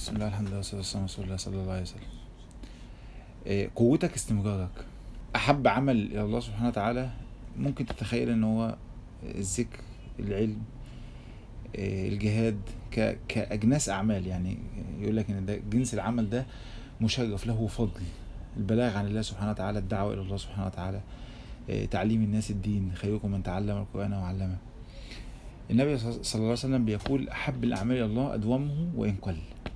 بسم الله الحمد لله والصلاة والسلام على رسول الله صلى الله عليه وسلم إيه، قوتك استمرارك أحب عمل إلى الله سبحانه وتعالى ممكن تتخيل إن هو الذكر العلم إيه، الجهاد ك... كأجناس أعمال يعني يقول لك إن ده جنس العمل ده مشرف له فضل البلاغ عن الله سبحانه وتعالى الدعوة إلى الله سبحانه وتعالى إيه، تعليم الناس الدين خيركم من تعلم القرآن وعلمه النبي صلى الله عليه وسلم بيقول أحب الأعمال إلى الله أدومه وإن قل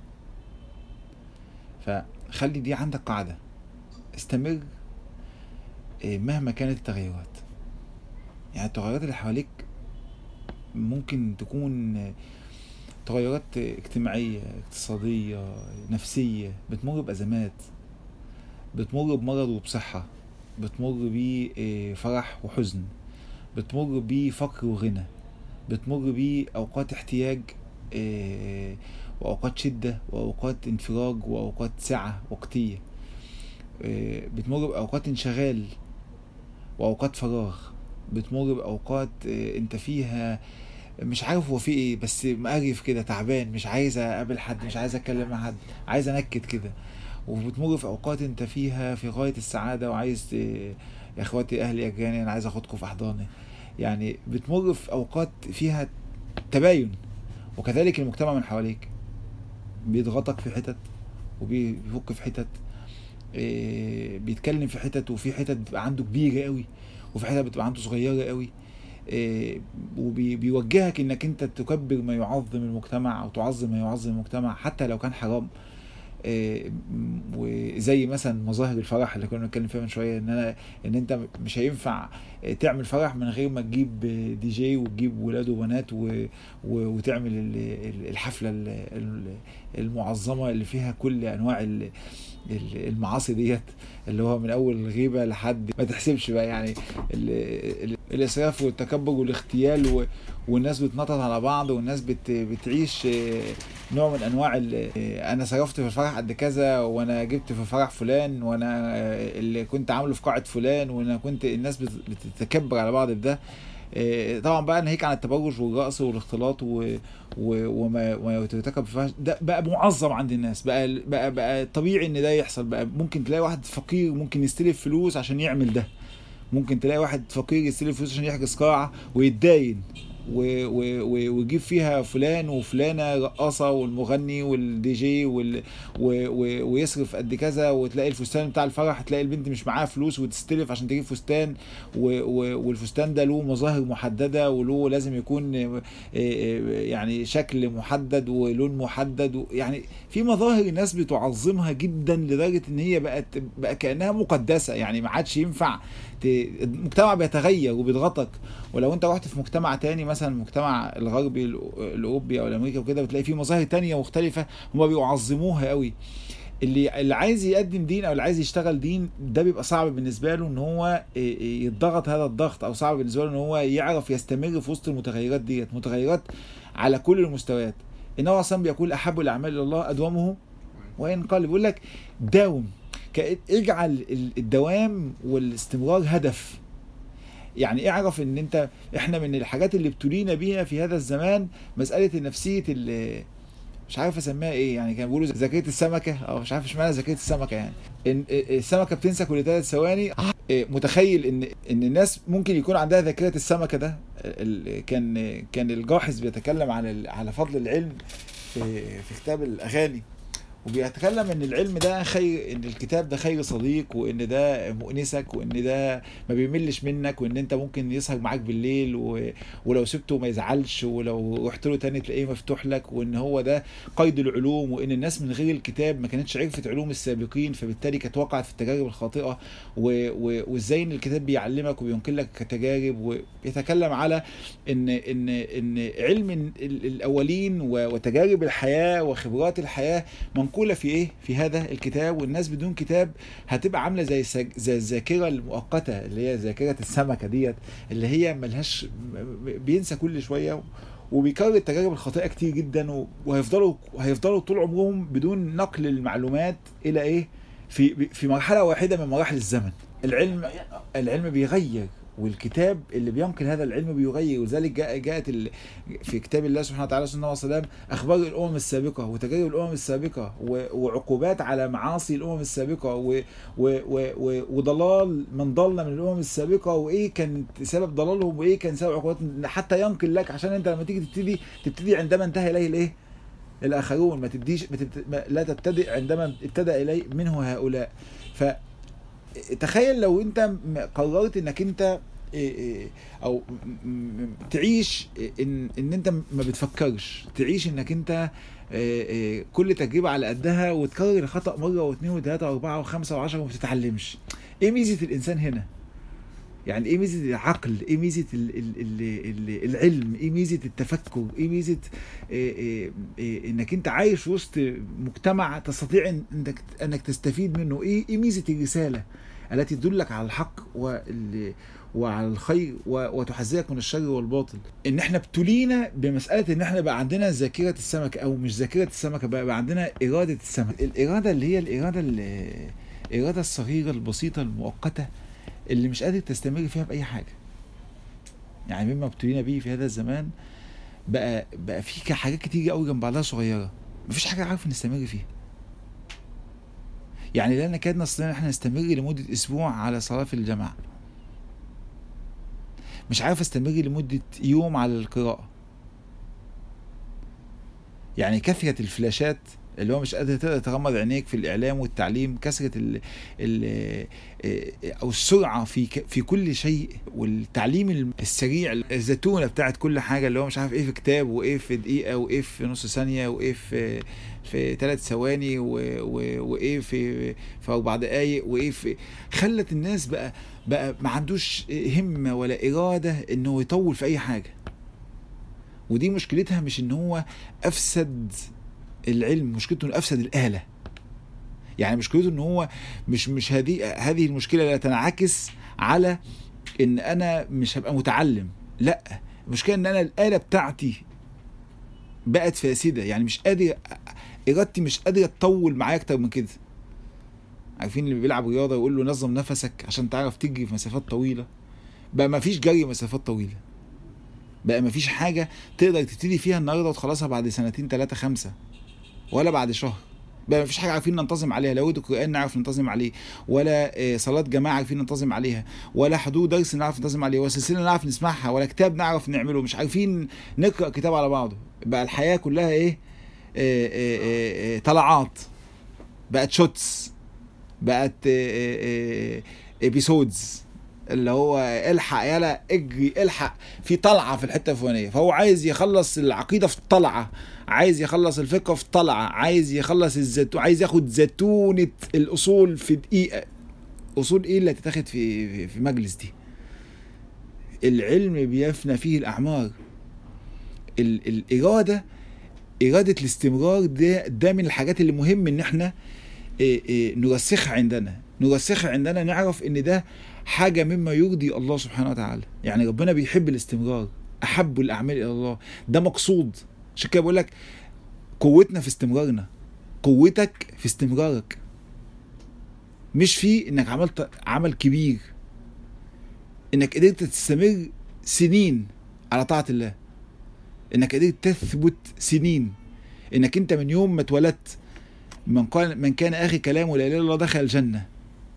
فخلي دي عندك قاعدة استمر إيه، مهما كانت التغيرات يعني التغيرات اللي حواليك ممكن تكون آه، تغيرات اجتماعية اقتصادية نفسية بتمر بأزمات بتمر بمرض وبصحة بتمر بفرح وحزن بتمر بفقر وغنى بتمر بأوقات احتياج آه، وأوقات شدة وأوقات انفراج وأوقات سعة وقتية آه، بتمر بأوقات انشغال وأوقات فراغ بتمر بأوقات آه، أنت فيها مش عارف هو في ايه بس مقرف كده تعبان مش عايز اقابل حد مش عايز اتكلم مع حد عايز انكد كده وبتمر في اوقات انت فيها في غايه السعاده وعايز ت- يا اخواتي اهلي يا جيراني انا عايز اخدكم في احضاني يعني بتمر في اوقات فيها تباين وكذلك المجتمع من حواليك بيضغطك في حتت وبيفك في حتت إيه، بيتكلم في حتت وفي حتت بتبقى عنده كبيره قوي وفي حتت بتبقى عنده صغيره قوي إيه، وبيوجهك انك انت تكبر ما يعظم المجتمع او تعظم ما يعظم المجتمع حتى لو كان حرام إيه، م- وزي مثلا مظاهر الفرح اللي كنا بنتكلم فيها من شويه ان انا ان انت مش هينفع تعمل فرح من غير ما تجيب دي جي وتجيب ولاد وبنات و... و... وتعمل ال- ال- الحفله ال- ال- المعظمه اللي فيها كل انواع ال- ال- المعاصي ديت اللي هو من اول الغيبه لحد ما تحسبش بقى يعني ال... ال... الاسراف والتكبر والاغتيال و... والناس بتنطط على بعض والناس بت... بتعيش آه، نوع من انواع ال... آه، انا صرفت في الفرح قد كذا وانا جبت في فرح فلان وانا آه، اللي كنت عامله في قاعه فلان وانا كنت الناس بت... بتتكبر على بعض بده آه، طبعا بقى ناهيك عن التبرج والرقص والاختلاط و... و... وما وما يرتكب في الفحش ده بقى معظم عند الناس بقى بقى بقى طبيعي ان ده يحصل بقى ممكن تلاقي واحد فقير ممكن يستلف فلوس عشان يعمل ده ممكن تلاقي واحد فقير يستلف فلوس عشان يحجز قاعة ويتداين و- و- و- ويجيب فيها فلان وفلانة رقاصة والمغني والدي جي وال... و... و... ويصرف قد كذا وتلاقي الفستان بتاع الفرح تلاقي البنت مش معاها فلوس وتستلف عشان تجيب فستان و... و... والفستان ده له مظاهر محددة وله لازم يكون آه، آه، يعني شكل محدد ولون محدد و... يعني في مظاهر الناس بتعظمها جدا لدرجة ان هي بقت بقى كأنها مقدسة يعني ما عادش ينفع ت... المجتمع بيتغير وبيضغطك ولو انت رحت في مجتمع تاني مثلا المجتمع الغربي الأو- الاوروبي او الامريكي وكده بتلاقي فيه مظاهر تانية مختلفة هم بيعظموها قوي اللي اللي عايز يقدم دين او اللي عايز يشتغل دين ده بيبقى صعب بالنسبه له ان هو إيه إيه يتضغط هذا الضغط او صعب بالنسبه له ان هو يعرف يستمر في وسط المتغيرات ديت متغيرات على كل المستويات ان هو اصلا بيقول احب الاعمال الى الله ادومه وان قل بيقول لك داوم ك- اجعل ال- الدوام والاستمرار هدف يعني اعرف ان انت احنا من الحاجات اللي ابتلينا بيها في هذا الزمان مساله نفسيه ال- مش عارف اسميها ايه يعني كانوا بيقولوا ذكيه السمكه او مش عارف اشمعنى ذكيه السمكه يعني ان السمكه بتنسى كل ثلاث ثواني إيه، متخيل ان ان الناس ممكن يكون عندها ذاكره السمكه ده ال- كان كان الجاحظ بيتكلم عن ال- على فضل العلم في في كتاب الاغاني وبيتكلم ان العلم ده خير ان الكتاب ده خير صديق وان ده مؤنسك وان ده ما بيملش منك وان انت ممكن يسهر معاك بالليل و... ولو سبته ما يزعلش ولو رحت له تاني تلاقيه مفتوح لك وان هو ده قيد العلوم وان الناس من غير الكتاب ما كانتش عرفت علوم السابقين فبالتالي كانت وقعت في التجارب الخاطئه و... و... وازاي ان الكتاب بيعلمك وبينقل لك كتجارب وبيتكلم على ان ان ان علم ال- الاولين و... وتجارب الحياه وخبرات الحياه منقوله في ايه في هذا الكتاب والناس بدون كتاب هتبقى عامله زي سج... زي الذاكره المؤقته اللي هي ذاكره السمكه ديت اللي هي ملهاش بينسى كل شويه وبيكرر التجارب الخاطئه كتير جدا و- وهيفضلوا هيفضلوا طول عمرهم بدون نقل المعلومات الى ايه في في مرحله واحده من مراحل الزمن العلم العلم بيغير والكتاب اللي بينقل هذا العلم بيغير ولذلك جاء جاءت ال... في كتاب الله سبحانه وتعالى سنة وسلام اخبار الامم السابقه وتجارب الامم السابقه و... وعقوبات على معاصي الامم السابقه و... و... و... و... وضلال من ضل من الامم السابقه وايه كان سبب ضلالهم وايه كان سبب عقوبات حتى ينقل لك عشان انت لما تيجي تبتدي تبتدي عندما انتهى اليه الايه؟ الاخرون ما تبديش ما تبت... ما لا تبتدئ عندما ابتدى اليه منه هؤلاء ف تخيل لو انت قررت انك انت او تعيش ان ان انت ما بتفكرش تعيش انك انت كل تجربه على قدها وتكرر الخطا مره واثنين وثلاثه واربعه وخمسه وعشره وما بتتعلمش ايه ميزه الانسان هنا يعني ايه ميزه العقل ايه ميزه ال ال ال ال العلم ايه ميزه التفكر ايه ميزه إيه إيه إيه انك انت عايش وسط مجتمع تستطيع انك انك تستفيد منه ايه ايه ميزه الرساله التي تدلك على الحق وعلى الخير وتحذرك من الشر والباطل ان احنا ابتلينا بمساله ان احنا بقى عندنا ذاكره السمكه او مش ذاكره السمكه بقى, بقى عندنا اراده السمك الاراده اللي هي الاراده الاراده الصغيره البسيطه المؤقته اللي مش قادر تستمر فيها باي حاجه يعني مما ابتلينا به في هذا الزمان بقى بقى في حاجات كتير قوي جنب بعضها صغيره مفيش حاجه عارف نستمر فيها يعني لا نكاد نستطيع ان احنا نستمر لمده اسبوع على صلاه في الجماعه مش عارف استمر لمده يوم على القراءه يعني كثره الفلاشات اللي هو مش قادر تقدر تغمض عينيك في الاعلام والتعليم كثره ال ال او السرعه في في كل شيء والتعليم السريع الزتونه بتاعت كل حاجه اللي هو مش عارف ايه في كتاب وايه في دقيقه وايه في نص ثانيه وايه في في ثلاث ثواني وايه في في اربع دقائق وايه في خلت الناس بقى بقى ما عندوش همه ولا اراده انه يطول في اي حاجه ودي مشكلتها مش ان هو افسد العلم مشكلته انه افسد الاله يعني مشكلته ان هو مش مش هذه هذه المشكله لا تنعكس على ان انا مش هبقى متعلم لا المشكله ان انا الاله بتاعتي بقت فاسده يعني مش قادر ارادتي مش قادره تطول معايا اكتر من كده عارفين اللي بيلعب رياضه يقول له نظم نفسك عشان تعرف تجري في مسافات طويله بقى ما فيش جري مسافات طويله بقى ما فيش حاجه تقدر تبتدي فيها النهارده وتخلصها بعد سنتين ثلاثه خمسه ولا بعد شهر بقى ما فيش حاجه عارفين ننتظم عليها لا ورد القران نعرف ننتظم عليه ولا صلاه جماعه عارفين ننتظم عليها ولا حضور درس نعرف ننتظم عليه ولا سلسله نعرف نسمعها ولا كتاب نعرف نعمله مش عارفين نقرا كتاب على بعضه بقى الحياه كلها ايه, إيه, إيه, إيه طلعات بقت شوتس بقت إيه إيه ابيسودز اللي هو الحق يلا اجري الحق في طلعه في الحته الفلانيه فهو عايز يخلص العقيده في طلعه عايز يخلص الفقه في طلعه عايز يخلص الزيتون عايز ياخد زيتونه الاصول في دقيقه اصول ايه اللي هتتاخد في في مجلس دي العلم بيفنى فيه الاعمار ال الاراده اراده الاستمرار ده ده من الحاجات اللي مهم ان احنا إيه إيه نرسخها عندنا نرسخها عندنا نعرف ان ده حاجه مما يرضي الله سبحانه وتعالى يعني ربنا بيحب الاستمرار احب الاعمال الى الله ده مقصود عشان كده بقول لك قوتنا في استمرارنا قوتك في استمرارك مش في انك عملت عمل كبير انك قدرت تستمر سنين على طاعه الله انك قدرت تثبت سنين انك انت من يوم ما اتولدت من قال من كان اخي كلامه لا اله الا الله دخل الجنه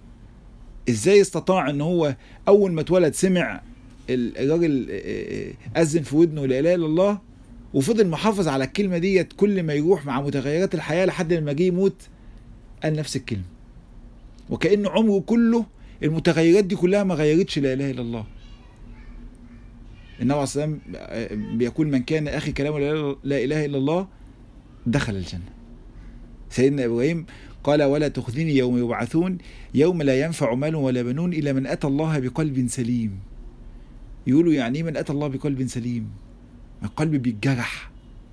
ازاي استطاع ان هو اول ما اتولد سمع الراجل اذن في ودنه لا اله الا الله وفضل محافظ على الكلمه ديت كل ما يروح مع متغيرات الحياه لحد لما جه يموت قال نفس الكلمه وكانه عمره كله المتغيرات دي كلها ما غيرتش لا اله الا الله النبي عليه الصلاه والسلام بيقول من كان اخي كلامه لا اله الا الله دخل الجنه سيدنا ابراهيم قال ولا تخزني يوم يبعثون يوم لا ينفع مال ولا بنون الا من اتى الله بقلب سليم يقولوا يعني من اتى الله بقلب سليم القلب بيتجرح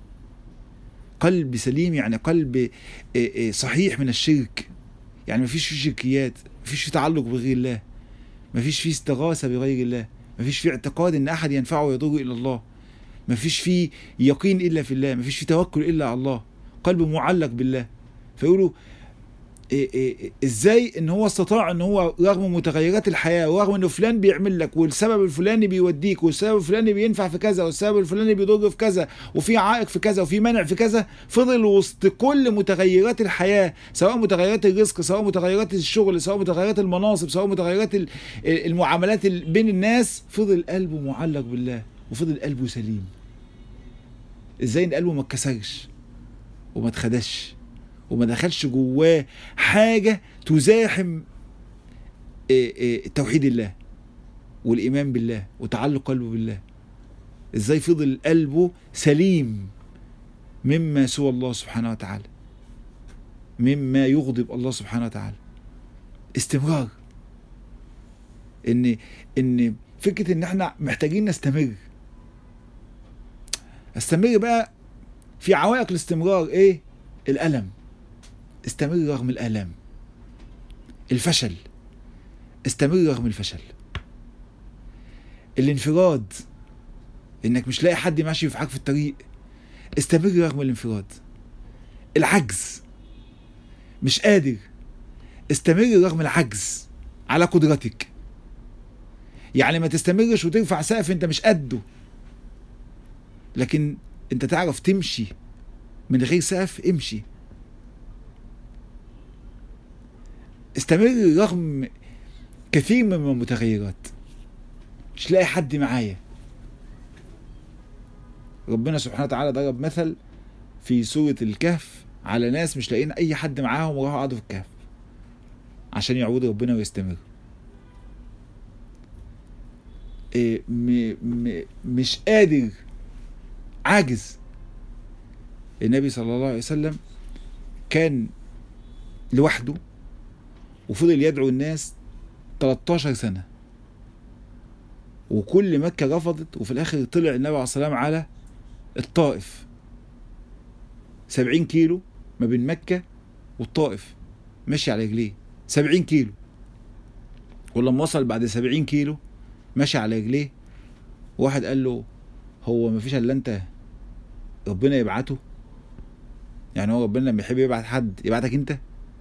قلب سليم يعني قلب صحيح من الشرك يعني ما فيش فيه شركيات ما فيش فيه تعلق بغير الله ما فيش فيه استغاثة بغير الله ما فيش فيه اعتقاد ان احد ينفعه ويضره الا الله ما فيش فيه يقين الا في الله ما فيش فيه توكل الا على الله قلب معلق بالله فيقولوا إيه إيه ازاي ان هو استطاع ان هو رغم متغيرات الحياه ورغم انه فلان بيعمل لك والسبب الفلاني بيوديك والسبب الفلاني بينفع في كذا والسبب الفلاني بيضر في كذا وفي عائق في كذا وفي منع في كذا فضل وسط كل متغيرات الحياه سواء متغيرات الرزق سواء متغيرات الشغل سواء متغيرات المناصب سواء متغيرات المعاملات بين الناس فضل قلبه معلق بالله وفضل قلبه سليم ازاي ان قلبه ما اتكسرش وما اتخدش وما دخلش جواه حاجه تزاحم توحيد الله والايمان بالله وتعلق قلبه بالله ازاي فضل قلبه سليم مما سوى الله سبحانه وتعالى مما يغضب الله سبحانه وتعالى استمرار ان ان فكره ان احنا محتاجين نستمر استمر بقى في عوائق الاستمرار ايه الالم استمر رغم الالام الفشل استمر رغم الفشل الانفراد انك مش لاقي حد ماشي معاك في الطريق استمر رغم الانفراد العجز مش قادر استمر رغم العجز على قدرتك يعني ما تستمرش وترفع سقف انت مش قده لكن انت تعرف تمشي من غير سقف امشي استمر رغم كثير من المتغيرات مش لاقي حد معايا ربنا سبحانه وتعالى ضرب مثل في سورة الكهف على ناس مش لاقيين أي حد معاهم وراحوا قعدوا في الكهف عشان يعبدوا ربنا ويستمروا إيه م م مش قادر عاجز النبي صلى الله عليه وسلم كان لوحده وفضل يدعو الناس 13 سنة وكل مكة رفضت وفي الآخر طلع النبي عليه الصلاة والسلام على الطائف 70 كيلو ما بين مكة والطائف ماشي على رجليه 70 كيلو ولما وصل بعد 70 كيلو ماشي على رجليه واحد قال له هو ما فيش الا انت ربنا يبعته يعني هو ربنا لما يحب يبعت حد يبعتك انت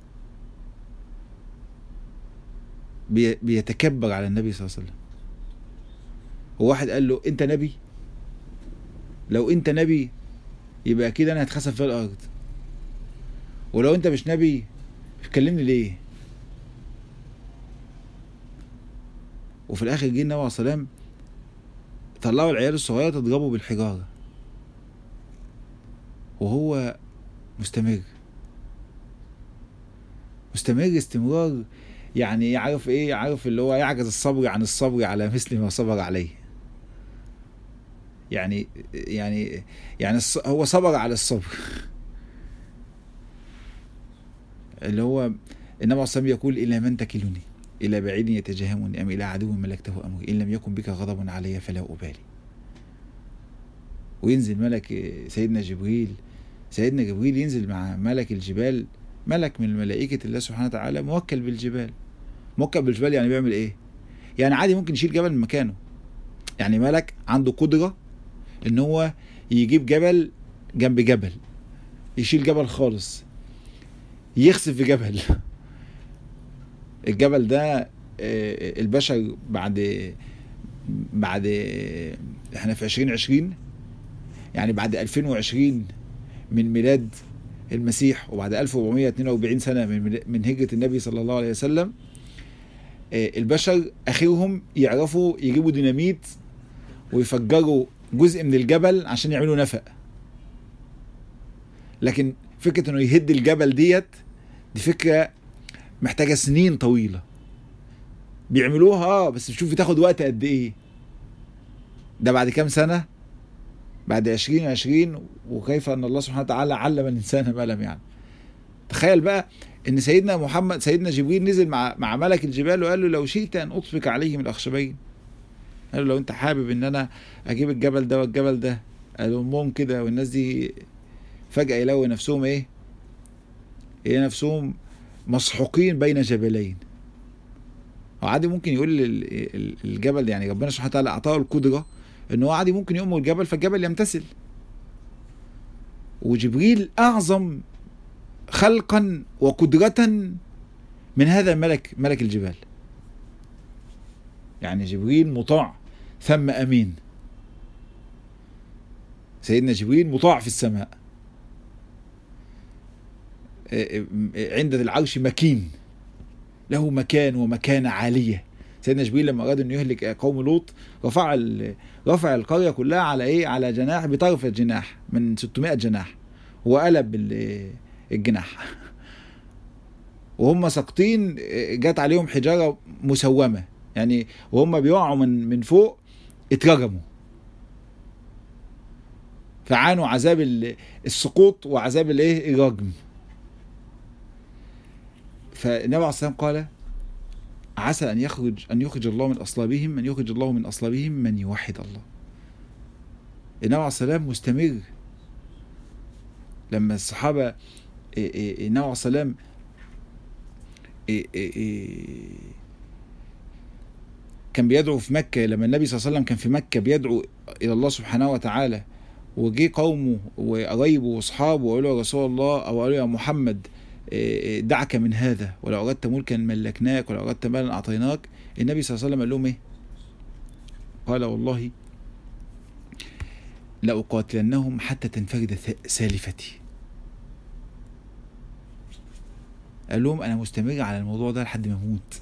بي بيتكبر على النبي صلى الله عليه وسلم وواحد قال له انت نبي لو انت نبي يبقى اكيد انا هتخسف في الارض ولو انت مش نبي بتكلمني ليه وفي الاخر جه النبي عليه الصلاه والسلام طلعوا العيال الصغيره تضربه بالحجاره وهو مستمر مستمر استمرار يعني عارف ايه عارف اللي هو يعجز الصبر عن الصبر على مثل ما صبر عليه يعني يعني يعني هو صبر على الصبر اللي هو النبي عليه الصلاه يقول الى من تكلني الى بعيد يتجاهمني ام الى عدو ملكته امري ان لم يكن بك غضب علي فلا ابالي وينزل ملك سيدنا جبريل سيدنا جبريل ينزل مع ملك الجبال ملك من ملائكة الله سبحانه وتعالى موكل بالجبال موكل بالجبال يعني بيعمل ايه يعني عادي ممكن يشيل جبل من مكانه يعني ملك عنده قدرة ان هو يجيب جبل جنب جبل يشيل جبل خالص يخسف في جبل الجبل ده البشر بعد بعد احنا في 2020 يعني بعد 2020 من ميلاد المسيح وبعد 1442 سنة من من هجرة النبي صلى الله عليه وسلم البشر اخرهم يعرفوا يجيبوا ديناميت ويفجروا جزء من الجبل عشان يعملوا نفق لكن فكرة انه يهد الجبل ديت دي فكرة محتاجة سنين طويلة بيعملوها اه بس شوف بتاخد وقت قد ايه ده بعد كام سنة بعد عشرين عشرين وكيف ان الله سبحانه وتعالى علم الانسان ما لم يعلم تخيل بقى ان سيدنا محمد سيدنا جبريل نزل مع مع ملك الجبال وقال له لو شئت ان اطبق عليهم الاخشبين قال له لو انت حابب ان انا اجيب الجبل ده والجبل ده قالوا امهم كده والناس دي فجأة يلاقوا نفسهم ايه يلاقوا نفسهم مسحوقين بين جبلين وعادي ممكن يقول الجبل يعني ربنا سبحانه وتعالى اعطاه القدره ان هو عادي ممكن يؤمر الجبل فالجبل يمتثل وجبريل اعظم خلقا وقدرة من هذا الملك ملك الجبال يعني جبريل مطاع ثم أمين سيدنا جبريل مطاع في السماء عند ذي العرش مكين له مكان ومكانة عالية سيدنا جبريل لما أراد أن يهلك قوم لوط رفع ال- رفع القرية كلها على إيه على جناح بطرف الجناح من 600 جناح وقلب ال- الجناح وهم ساقطين جت عليهم حجارة مسومة يعني وهم بيقعوا من من فوق اترجموا فعانوا عذاب ال- السقوط وعذاب الايه الرجم فالنبي عليه الصلاه والسلام قال عسى ان يخرج ان يخرج الله من اصلابهم من يخرج الله من اصلابهم من يوحد الله النبي عليه الصلاه والسلام مستمر لما الصحابه إيه إيه النبي عليه الصلاه والسلام إيه إيه إيه كان بيدعو في مكة لما النبي صلى الله عليه وسلم كان في مكة بيدعو إلى الله سبحانه وتعالى وجي قومه وقرايبه واصحابه وقالوا يا رسول الله او قالوا يا محمد إيه، إيه، دعك من هذا ولو اردت ملكا ملكناك ولو اردت مالا اعطيناك النبي صلى الله عليه وسلم قال لهم ايه؟ قال والله لأقاتلنهم حتى تنفرد ث- سالفتي قال لهم انا مستمر على الموضوع ده لحد ما اموت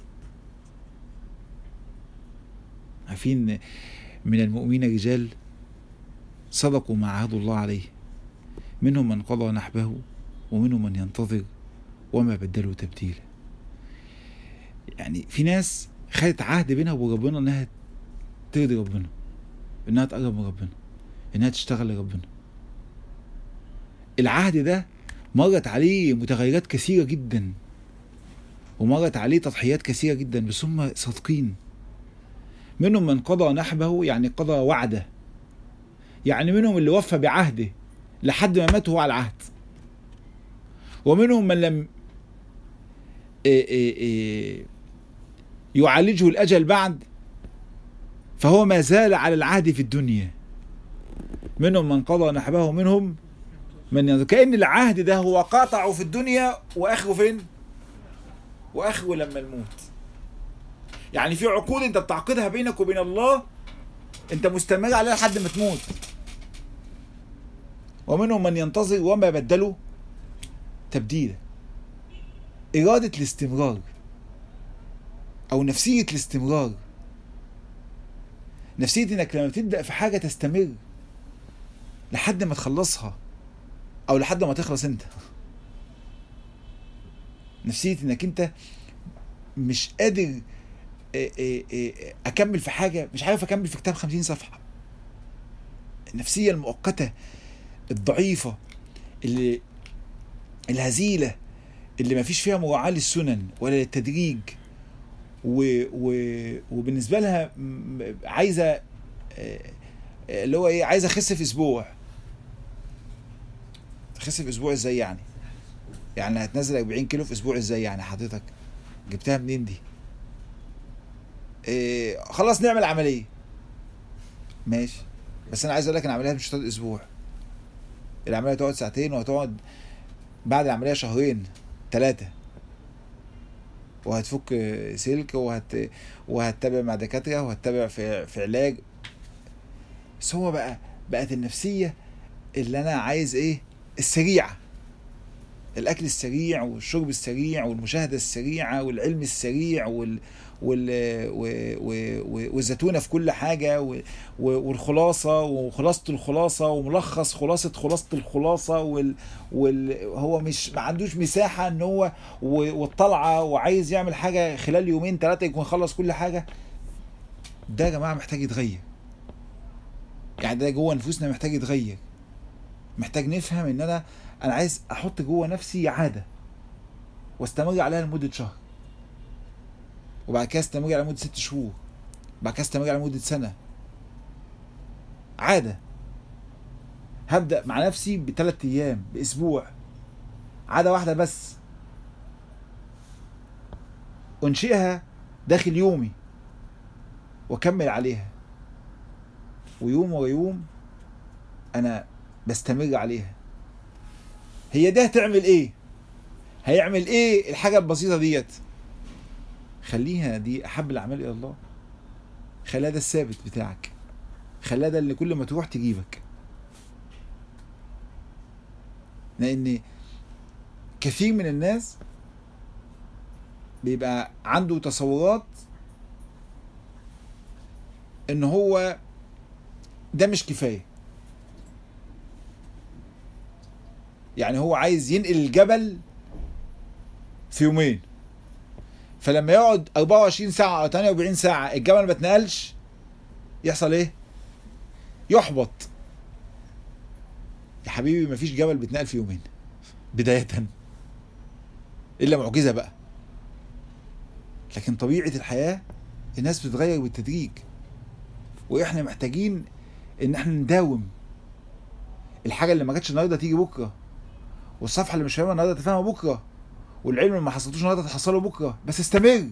عارفين من المؤمنين رجال صدقوا ما عهدوا الله عليه منهم من قضى نحبه ومنهم من ينتظر وما بدلوا تبديلا يعني في ناس خدت عهد بينها وبين ربنا انها ترضي ربنا انها تقرب من ربنا انها تشتغل لربنا العهد ده مرت عليه متغيرات كثيرة جدا ومرت عليه تضحيات كثيرة جدا بس هم صادقين منهم من قضى نحبه يعني قضى وعده يعني منهم اللي وفى بعهده لحد ما مات هو على العهد ومنهم من لم إيه إيه إيه يعالجه الأجل بعد فهو ما زال على العهد في الدنيا منهم من قضى نحبه ومنهم من ينظر كأن العهد ده هو قاطعه في الدنيا وآخره فين وآخره لما الموت يعني في عقود انت بتعقدها بينك وبين الله انت مستمر عليها لحد ما تموت ومنهم من ينتظر وما بدلوا تبديلا إرادة الاستمرار أو نفسية الاستمرار نفسية إنك لما تبدأ في حاجة تستمر لحد ما تخلصها أو لحد ما تخلص أنت نفسية إنك أنت مش قادر أكمل في حاجة مش عارف أكمل في كتاب 50 صفحة النفسية المؤقتة الضعيفة اللي الهزيلة اللي ما فيش فيها مراعاة للسنن ولا للتدريج و... و... وبالنسبة لها م- عايزة آه، اللي هو ايه عايزة اخس في اسبوع تخس في اسبوع ازاي يعني يعني هتنزل 40 كيلو في اسبوع ازاي يعني حضرتك جبتها منين دي إيه خلاص نعمل عملية ماشي بس انا عايز اقول لك ان العملية مش هتقعد اسبوع العملية تقعد ساعتين وهتقعد بعد العملية شهرين ثلاثة وهتفك سلك وهت وهتتابع مع دكاترة وهتتابع في في علاج بس هو بقى بقت النفسية اللي أنا عايز إيه السريعة الأكل السريع والشرب السريع والمشاهدة السريعة والعلم السريع وال وال و... و... و... والزتونة في كل حاجة و... و... والخلاصة وخلاصة الخلاصة وملخص خلاصة خلاصة الخلاصة وال... وال... هو مش ما عندوش مساحة ان هو و... والطلعة وعايز يعمل حاجة خلال يومين ثلاثة يكون خلص كل حاجة ده يا جماعة محتاج يتغير يعني ده جوه نفوسنا محتاج يتغير محتاج نفهم ان انا انا عايز احط جوه نفسي عادة واستمر عليها لمدة شهر وبعد كده استمر على مدة ست شهور بعد كده استمر على مدة سنة عادة هبدأ مع نفسي بثلاث أيام بأسبوع عادة واحدة بس أنشئها داخل يومي وأكمل عليها ويوم ورا يوم أنا بستمر عليها هي ده هتعمل إيه؟ هيعمل ايه الحاجه البسيطه ديت خليها دي احب الاعمال الى الله خليها ده الثابت بتاعك خليها ده اللي كل ما تروح تجيبك لان كثير من الناس بيبقى عنده تصورات ان هو ده مش كفايه يعني هو عايز ينقل الجبل في يومين فلما يقعد 24 ساعة أو 48 ساعة الجبل ما اتنقلش يحصل إيه؟ يحبط يا حبيبي مفيش جبل بيتنقل في يومين بداية إلا معجزة بقى لكن طبيعة الحياة الناس بتتغير بالتدريج وإحنا محتاجين إن إحنا نداوم الحاجة اللي ما جاتش النهارده تيجي بكرة والصفحة اللي مش فاهمها النهارده تفهمها بكرة والعلم اللي ما حصلتوش النهارده تحصله بكرة بس استمر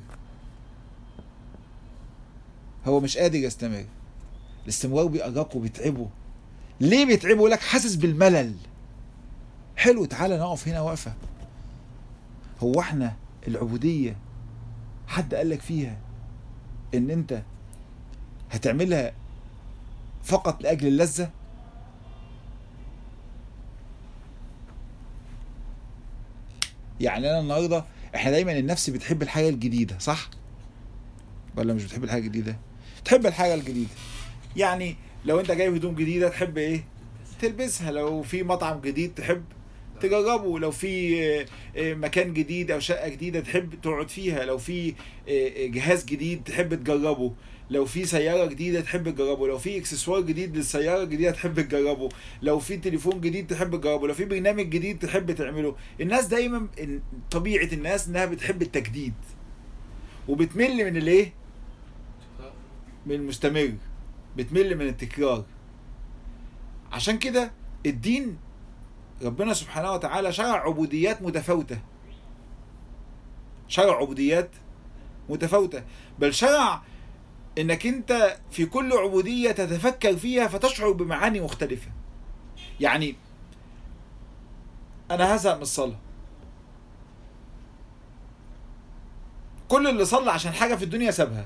هو مش قادر يستمر الاستمرار بيأرقه بيتعبه ليه بيتعبه يقول لك حاسس بالملل حلو تعالى نقف هنا وقفة هو احنا العبودية حد قال لك فيها ان انت هتعملها فقط لأجل اللذة يعني انا النهارده احنا دايما النفس بتحب الحاجه الجديده صح ولا مش بتحب الحاجه الجديده تحب الحاجه الجديده يعني لو انت جايب هدوم جديده تحب ايه تلبسها لو في مطعم جديد تحب تجربه لو في آه، آه، مكان جديد او شقه جديده تحب تقعد فيها لو في آه، آه، جهاز جديد تحب تجربه لو في سياره جديده تحب تجربه لو في اكسسوار جديد للسياره الجديده تحب تجربه لو في تليفون جديد تحب تجربه لو في برنامج جديد تحب تعمله الناس دايما إن- طبيعه الناس انها بتحب التجديد وبتمل من الايه من المستمر بتمل من التكرار عشان كده الدين ربنا سبحانه وتعالى شرع عبوديات متفاوتة شرع عبوديات متفاوتة بل شرع انك انت في كل عبودية تتفكر فيها فتشعر بمعاني مختلفة يعني انا هزهق من الصلاة كل اللي صلى عشان حاجة في الدنيا سابها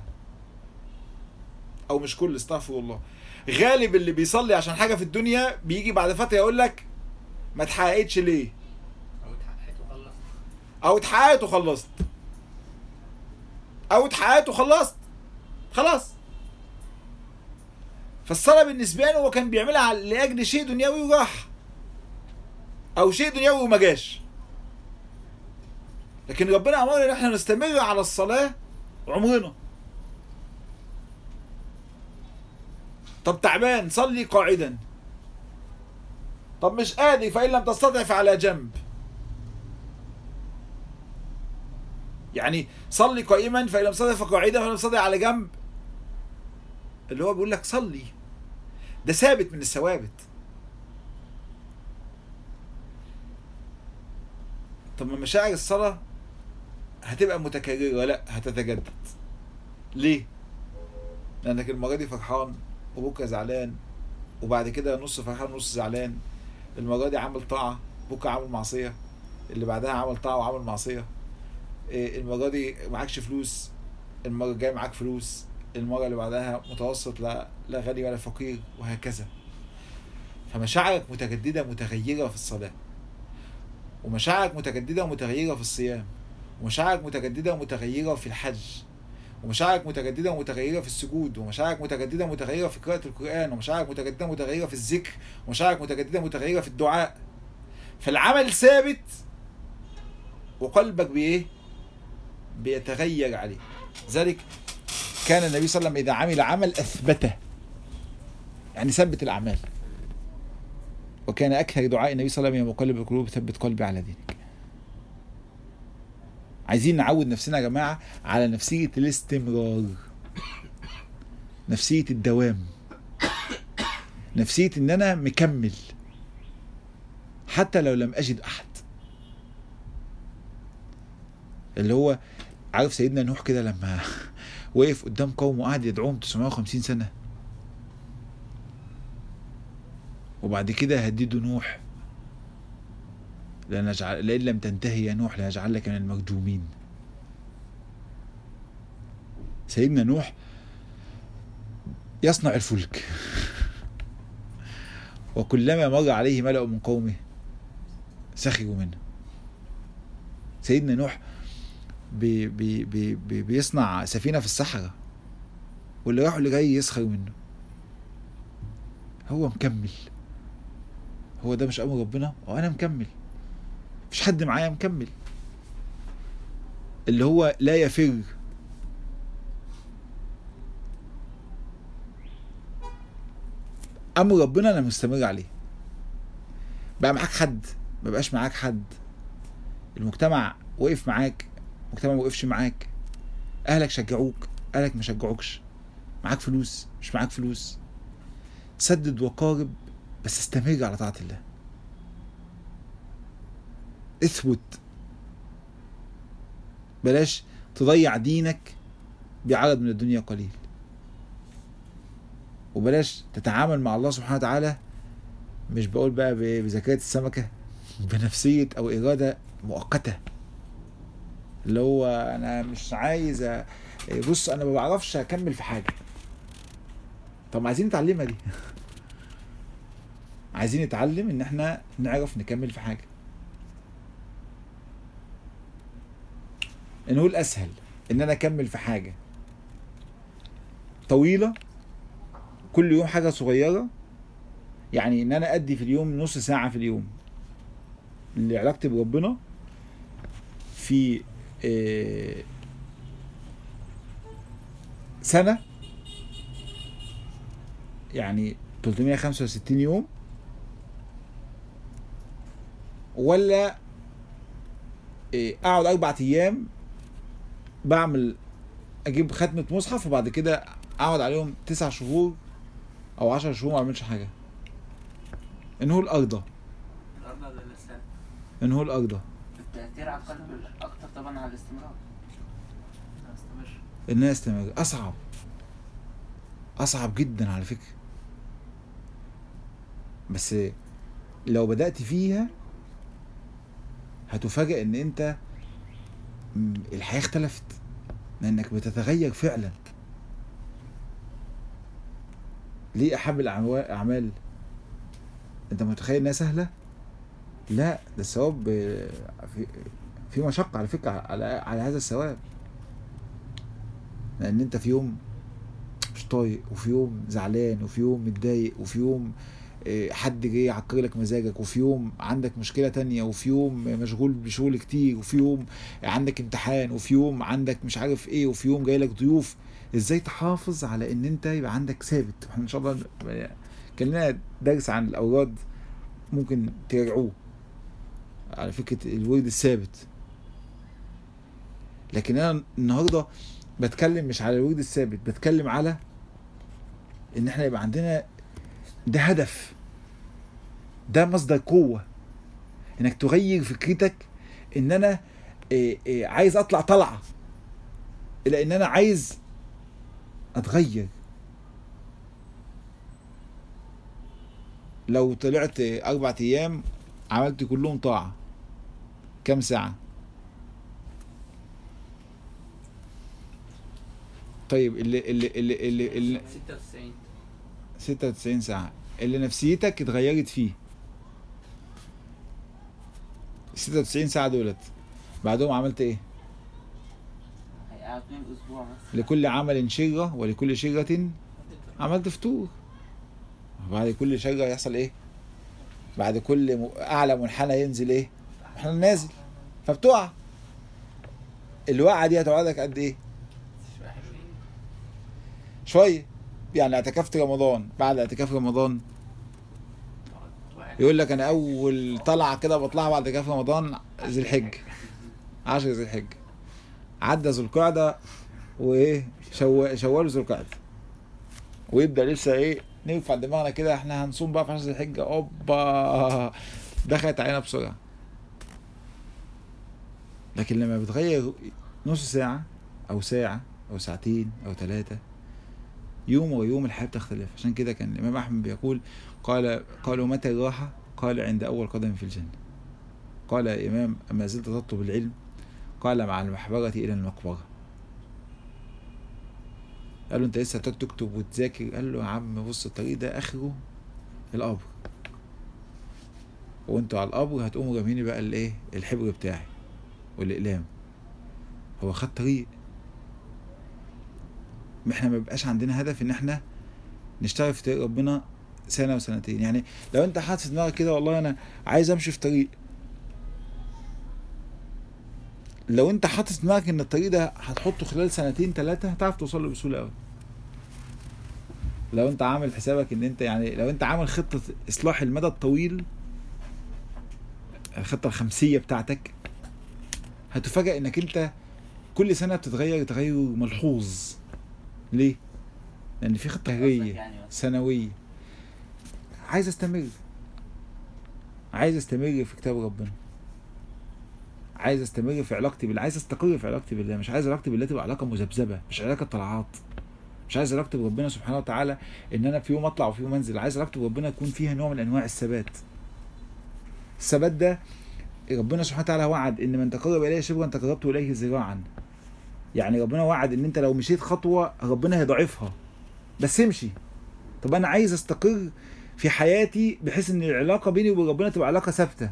او مش كل استغفر الله غالب اللي بيصلي عشان حاجة في الدنيا بيجي بعد فترة يقول لك ما اتحققتش ليه او اتحققت وخلصت او اتحققت وخلصت او اتحققت وخلصت خلاص فالصلاة بالنسبة له هو كان بيعملها على- لأجل شيء دنيوي وراح أو شيء دنيوي وما جاش لكن ربنا أمرنا إن احنا نستمر على الصلاة عمرنا طب تعبان صلي قاعدا طب مش قادر فإن لم تستطع فعلى جنب يعني صلي قائما فإن لم تستطع فقاعدا فإن لم تستطع على جنب اللي هو بيقول لك صلي ده ثابت من الثوابت طب ما مشاعر الصلاة هتبقى متكررة لا هتتجدد ليه؟ لأنك المرة دي فرحان وبكرة زعلان وبعد كده نص فرحان ونص زعلان المرة دي عامل طاعة بكرة عامل معصية اللي بعدها عمل طاعة وعمل معصية إيه، المرة دي معكش فلوس المرة الجاية معاك فلوس المرة اللي بعدها متوسط لا لا غني ولا فقير وهكذا فمشاعرك متجددة متغيرة في الصلاة ومشاعرك متجددة ومتغيرة في الصيام ومشاعرك متجددة ومتغيرة في الحج ومشاعرك متجددة ومتغيرة في السجود ومشاعرك متجددة ومتغيرة في قراءة القرآن ومشاعرك متجددة ومتغيرة في الذكر ومشاعرك متجددة ومتغيرة في الدعاء فالعمل ثابت وقلبك بإيه؟ بيتغير عليه ذلك كان النبي صلى الله عليه وسلم إذا عمل عمل أثبته يعني ثبت الأعمال وكان أكثر دعاء النبي صلى الله عليه وسلم يا مقلب القلوب ثبت قلبي على دينك عايزين نعود نفسنا يا جماعة على نفسية الاستمرار نفسية الدوام نفسية ان انا مكمل حتى لو لم اجد احد اللي هو عارف سيدنا نوح كده لما وقف قدام قوم وقعد يدعوهم 950 سنة وبعد كده هددوا نوح لنجعل لئن لم تنتهي يا نوح لنجعل لك من المرجومين سيدنا نوح يصنع الفلك وكلما مر عليه ملأ من قومه سخروا منه سيدنا نوح بي بي بي بي بيصنع سفينة في الصحراء واللي راح اللي جاي يسخر منه هو مكمل هو ده مش امر ربنا وانا مكمل مفيش حد معايا مكمل اللي هو لا يفر امر ربنا انا مستمر عليه بقى معاك حد ما بقاش معاك حد المجتمع وقف معاك المجتمع ما وقفش معاك اهلك شجعوك اهلك ما شجعوكش معاك فلوس مش معاك فلوس سدد وقارب بس استمر على طاعة الله اثبت بلاش تضيع دينك بعرض من الدنيا قليل وبلاش تتعامل مع الله سبحانه وتعالى مش بقول بقى ب- بزكاة السمكة بنفسية أو إرادة مؤقتة اللي هو أنا مش عايز أ- بص أنا ما بعرفش أكمل في حاجة طب ما عايزين نتعلمها دي عايزين نتعلم ان احنا نعرف نكمل في حاجه نقول اسهل ان انا اكمل في حاجه طويله كل يوم حاجه صغيره يعني ان انا ادي في اليوم نص ساعه في اليوم لعلاقتي بربنا في آه، سنه يعني 365 يوم ولا إيه، اقعد اربع ايام بعمل اجيب ختمه مصحف وبعد كده اقعد عليهم تسع شهور او عشر شهور ما اعملش حاجه انه الارض الأرض ولا السنة؟ انه الارض التأثير على القلب أكتر طبعا على الاستمرار استمر ان انا استمر اصعب اصعب جدا على فكره بس لو بدات فيها هتفاجئ ان انت م- الحياه اختلفت لانك بتتغير فعلا ليه احب الأعوا- الاعمال انت متخيل انها سهله لا ده الثواب آه، في في مشقه على فكره على على هذا الثواب لان انت في يوم مش طايق وفي يوم زعلان وفي يوم متضايق وفي يوم آه، حد جاي يعكر لك مزاجك وفي يوم عندك مشكله تانية وفي يوم مشغول بشغل كتير وفي يوم عندك امتحان وفي يوم عندك مش عارف ايه وفي يوم جاي لك ضيوف ازاي تحافظ على ان انت يبقى عندك ثابت احنا ان شاء الله كان لنا درس عن الاوراد ممكن تراجعوه على فكره الورد الثابت لكن انا النهارده بتكلم مش على الورد الثابت بتكلم على ان احنا يبقى عندنا ده هدف ده مصدر قوة انك تغير فكرتك ان انا إيه إيه عايز اطلع طلعة الى ان انا عايز اتغير لو طلعت اربع ايام عملت كلهم طاعة كام ساعة طيب اللي اللي اللي اللي, اللي 96 96 ساعة اللي نفسيتك اتغيرت فيه 96 ساعة دولت بعدهم عملت ايه؟ هيقعدوا أسبوع مثلا لكل عمل شرة ولكل شرة عملت فطور بعد كل شرة يحصل ايه؟ بعد كل م- اعلى منحنى ينزل ايه؟ احنا نازل فبتقع الوقعة دي هتقعدك قد ايه؟ شوية حلوين شوية يعني اعتكفت رمضان بعد اعتكاف رمضان واحد يقول لك انا اول طلعه كده بطلعها بعد كده في رمضان ذي الحج 10 ذي الحج عدى ذو القعده وايه شو... شوال ذو القعده ويبدا لسه ايه نرفع دماغنا كده احنا هنصوم بقى في 10 ذي الحجه اوبا دخلت علينا بسرعه لكن لما بتغير نص ساعه او ساعه او ساعتين او ثلاثه يوم ويوم الحياه بتختلف عشان كده كان الامام احمد بيقول قال قالوا متى الراحة؟ قال عند أول قدم في الجنة قال يا إمام أما زلت تطلب العلم قال مع المحبرة إلى المقبرة قال له أنت لسه هتقعد تكتب وتذاكر قال له يا عم بص الطريق ده آخره القبر وانتوا على القبر هتقوموا راميني بقى الايه الحبر بتاعي والاقلام هو خد طريق ما احنا ما بيبقاش عندنا هدف ان احنا نشتغل في طريق ربنا سنه وسنتين يعني لو انت حاطط في دماغك كده والله انا عايز امشي في طريق لو انت حاطط في دماغك ان الطريق ده هتحطه خلال سنتين ثلاثه هتعرف توصل له بسهوله قوي لو انت عامل حسابك ان انت يعني لو انت عامل خطه اصلاح المدى الطويل الخطه الخمسيه بتاعتك هتفاجئ انك انت كل سنه بتتغير تغير ملحوظ ليه لان في خطه قصدك هجريه يعني بس. سنويه عايز استمر عايز استمر في كتاب ربنا عايز استمر في علاقتي بالله عايز استقر في علاقتي بالله مش عايز علاقتي بالله تبقى علاقه مذبذبه مش علاقه طلعات مش عايز علاقتي بربنا سبحانه وتعالى ان انا في يوم اطلع وفي يوم انزل عايز علاقتي بربنا يكون فيها نوع من انواع الثبات الثبات ده ربنا سبحانه وتعالى وعد ان من تقرب اليه شبرا تقربت اليه ذراعا يعني ربنا وعد ان انت لو مشيت خطوه ربنا هيضاعفها بس امشي طب انا عايز استقر في حياتي بحيث ان العلاقه بيني وبين ربنا تبقى علاقه ثابته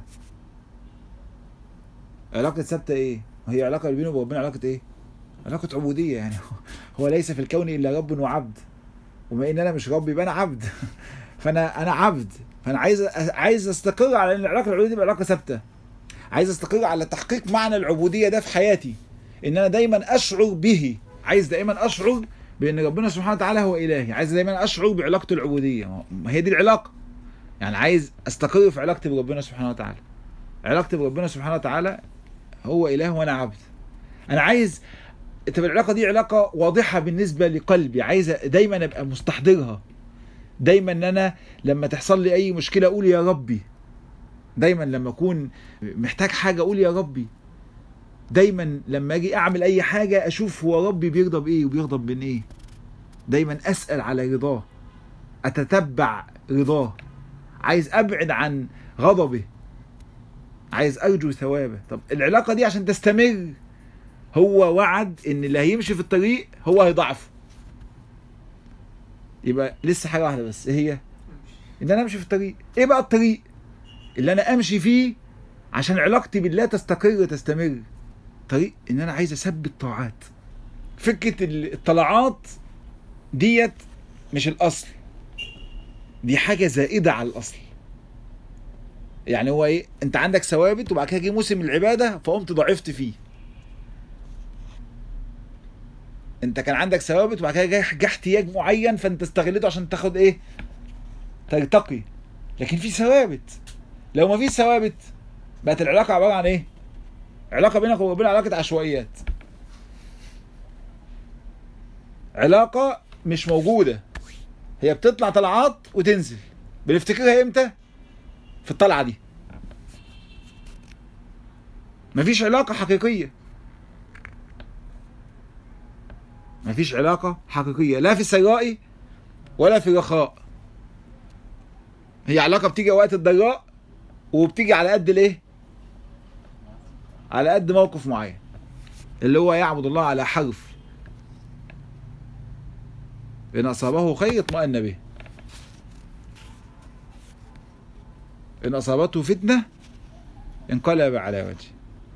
علاقه ثابته ايه هي علاقه بيني وبين ربنا علاقه ايه علاقه عبوديه يعني هو ليس في الكون الا رب وعبد وما ان انا مش رب يبقى انا عبد فانا انا عبد فانا عايز عايز استقر على ان العلاقه العبوديه تبقى علاقه ثابته عايز استقر على تحقيق معنى العبوديه ده في حياتي ان انا دايما اشعر به عايز دايما اشعر بان ربنا سبحانه وتعالى هو الهي عايز دايما اشعر بعلاقته العبوديه ما هي دي العلاقه يعني عايز استقر في علاقتي بربنا سبحانه وتعالى علاقتي بربنا سبحانه وتعالى هو اله وانا عبد انا عايز تبقى العلاقه دي علاقه واضحه بالنسبه لقلبي عايز دايما ابقى مستحضرها دايما ان انا لما تحصل لي اي مشكله اقول يا ربي دايما لما اكون محتاج حاجه اقول يا ربي دايما لما اجي اعمل اي حاجه اشوف هو ربي بيرضى بايه وبيغضب من ايه دايما اسال على رضاه اتتبع رضاه عايز ابعد عن غضبه عايز ارجو ثوابه طب العلاقه دي عشان تستمر هو وعد ان اللي هيمشي في الطريق هو هيضعفه يبقى لسه حاجه واحده بس ايه هي ان انا امشي في الطريق ايه بقى الطريق اللي انا امشي فيه عشان علاقتي بالله تستقر وتستمر طريق ان انا عايز اثبت طاعات فكره الطلعات ديت مش الاصل دي حاجه زائده على الاصل يعني هو ايه انت عندك ثوابت وبعد كده جه موسم العباده فقمت ضعفت فيه انت كان عندك ثوابت وبعد كده جه جه احتياج معين فانت استغلته عشان تاخد ايه ترتقي لكن في ثوابت لو ما فيش ثوابت بقت العلاقه عباره عن ايه علاقه بينك وبين علاقه عشوائيات علاقه مش موجوده هي بتطلع طلعات وتنزل بنفتكرها امتى في الطلعه دي مفيش علاقه حقيقيه مفيش علاقه حقيقيه لا في السراء ولا في الرخاء هي علاقه بتيجي وقت الضراء وبتيجي على قد الايه على قد موقف معين اللي هو يعبد الله على حرف إن أصابه خير اطمأن به إن أصابته فتنة انقلب على وجهه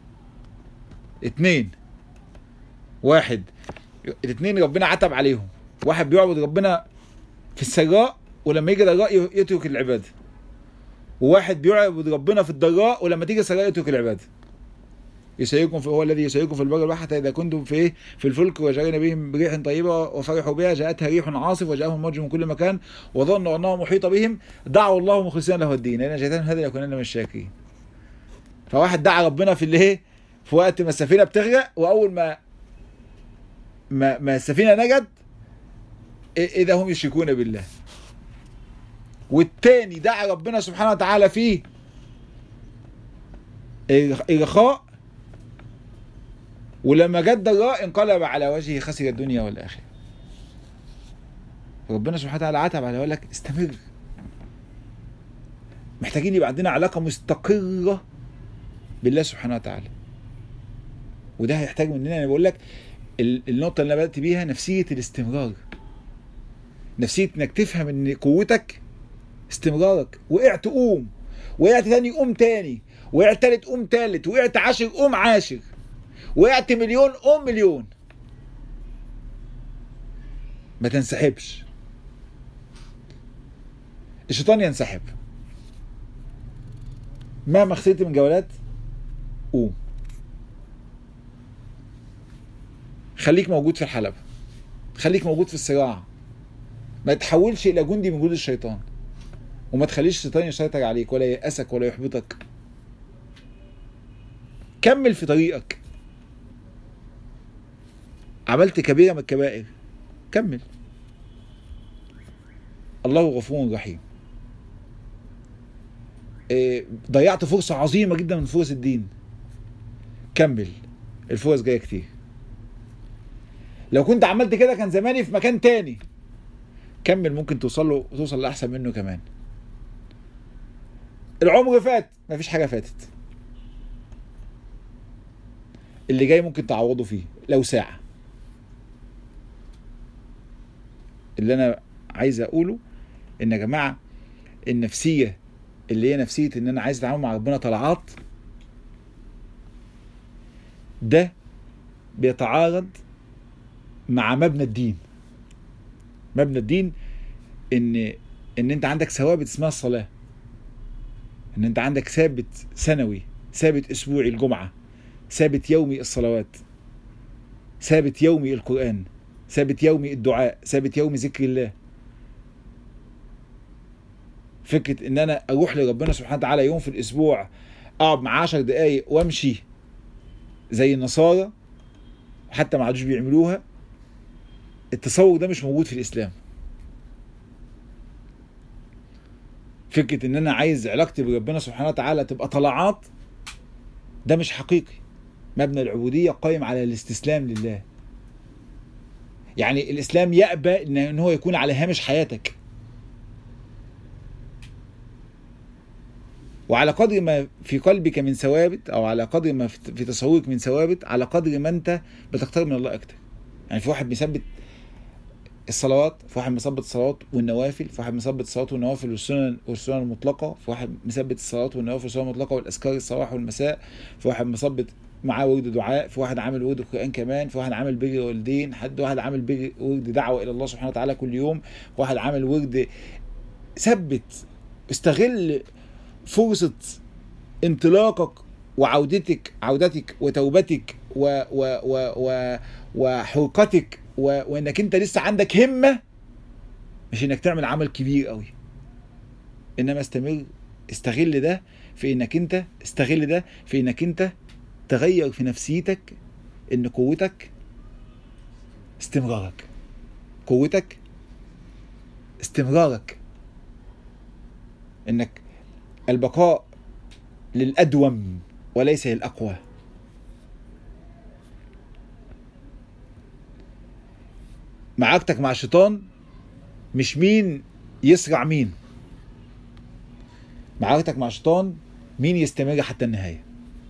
اتنين واحد الاتنين ربنا عتب عليهم واحد بيعبد ربنا في السراء ولما يجي ضراء يترك العبادة وواحد بيعبد ربنا في الضراء ولما تيجي سراء يترك العبادة يسيركم في هو الذي يسيركم في البر البحر حتى اذا كنتم في ايه في الفلك وجرينا بهم بريح طيبه وفرحوا بها جاءتها ريح عاصف وجاءهم موج من كل مكان وظنوا انه محيط بهم دعوا الله مخلصين له الدين لان جئتهم هذا ليكونن من الشاكرين فواحد دعا ربنا في اللي ايه في وقت ما السفينه بتغرق واول ما ما, ما السفينه نجت اذا هم يشركون بالله والتاني دعا ربنا سبحانه وتعالى فيه الرخاء ولما جت ضراء انقلب على وجهه خسر الدنيا والاخره ربنا سبحانه وتعالى عتب على يقول لك استمر محتاجين يبقى عندنا علاقه مستقره بالله سبحانه وتعالى وده هيحتاج مننا انا بقول لك ال- النقطه اللي انا بدات بيها نفسيه الاستمرار نفسيه انك تفهم ان قوتك استمرارك وقعت قوم وقعت تاني قوم تاني وقعت تالت قوم تالت وقعت عاشر قوم عاشر وقعت مليون قوم مليون ما تنسحبش الشيطان ينسحب مهما خسرت من جولات قوم خليك موجود في الحلبة خليك موجود في الصراع ما تحولش الى جندي من جنود الشيطان وما تخليش الشيطان يسيطر عليك ولا ييأسك ولا يحبطك كمل في طريقك عملت كبيرة من الكبائر كمل الله غفور رحيم إيه، ضيعت فرصة عظيمة جدا من فرص الدين كمل الفرص جاية كتير لو كنت عملت كده كان زماني في مكان تاني كمل ممكن توصل له توصل لأحسن منه كمان العمر فات مفيش حاجة فاتت اللي جاي ممكن تعوضه فيه لو ساعة اللي انا عايز اقوله ان يا جماعة النفسية اللي هي نفسية ان انا عايز اتعامل مع ربنا طلعات ده بيتعارض مع مبنى الدين مبنى الدين ان ان انت عندك ثوابت اسمها الصلاه ان انت عندك ثابت سنوي ثابت اسبوعي الجمعه ثابت يومي الصلوات ثابت يومي القران ثابت يومي الدعاء ثابت يومي ذكر الله فكره ان انا اروح لربنا سبحانه وتعالى يوم في الاسبوع اقعد مع 10 دقايق وامشي زي النصارى حتى ما عادوش بيعملوها التصور ده مش موجود في الاسلام فكره ان انا عايز علاقتي بربنا سبحانه وتعالى تبقى طلعات ده مش حقيقي مبنى العبوديه قائم على الاستسلام لله يعني الاسلام يأبى ان إن هو يكون على هامش حياتك وعلى قدر ما في قلبك من ثوابت او على قدر ما في في تصورك من ثوابت على قدر ما انت بتقترب من الله اكتر يعني في واحد بيثبت الصلوات في واحد مثبت الصلوات والنوافل في واحد مثبت الصلوات والنوافل والسنن والسنن المطلقه في واحد مثبت الصلوات والنوافل والسنن المطلقه والاذكار الصباح والمساء في واحد مثبت معاه ورد دعاء في واحد عامل ورد القران كمان في واحد عامل بر والدين حد واحد عامل بر ورد دعوه الى الله سبحانه وتعالى كل يوم في واحد عامل ورد ثبت استغل فرصه انطلاقك وعودتك عودتك وتوبتك و و و و وحرقتك و... وانك انت لسه عندك همه مش انك تعمل عمل كبير قوي انما استمر استغل ده في انك انت استغل ده في انك انت تغير في نفسيتك ان قوتك استمرارك قوتك استمرارك انك البقاء للادوم وليس للاقوى معركتك مع الشيطان مش مين يسرع مين معركتك مع الشيطان مين يستمر حتى النهاية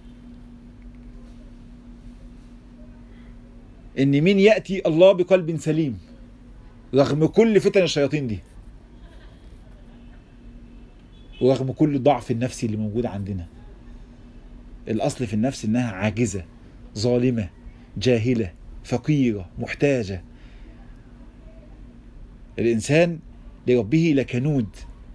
ان مين يأتي الله بقلب سليم رغم كل فتن الشياطين دي ورغم كل الضعف النفسي اللي موجود عندنا الاصل في النفس انها عاجزة ظالمة جاهلة فقيرة محتاجة الإنسان لربه لكنود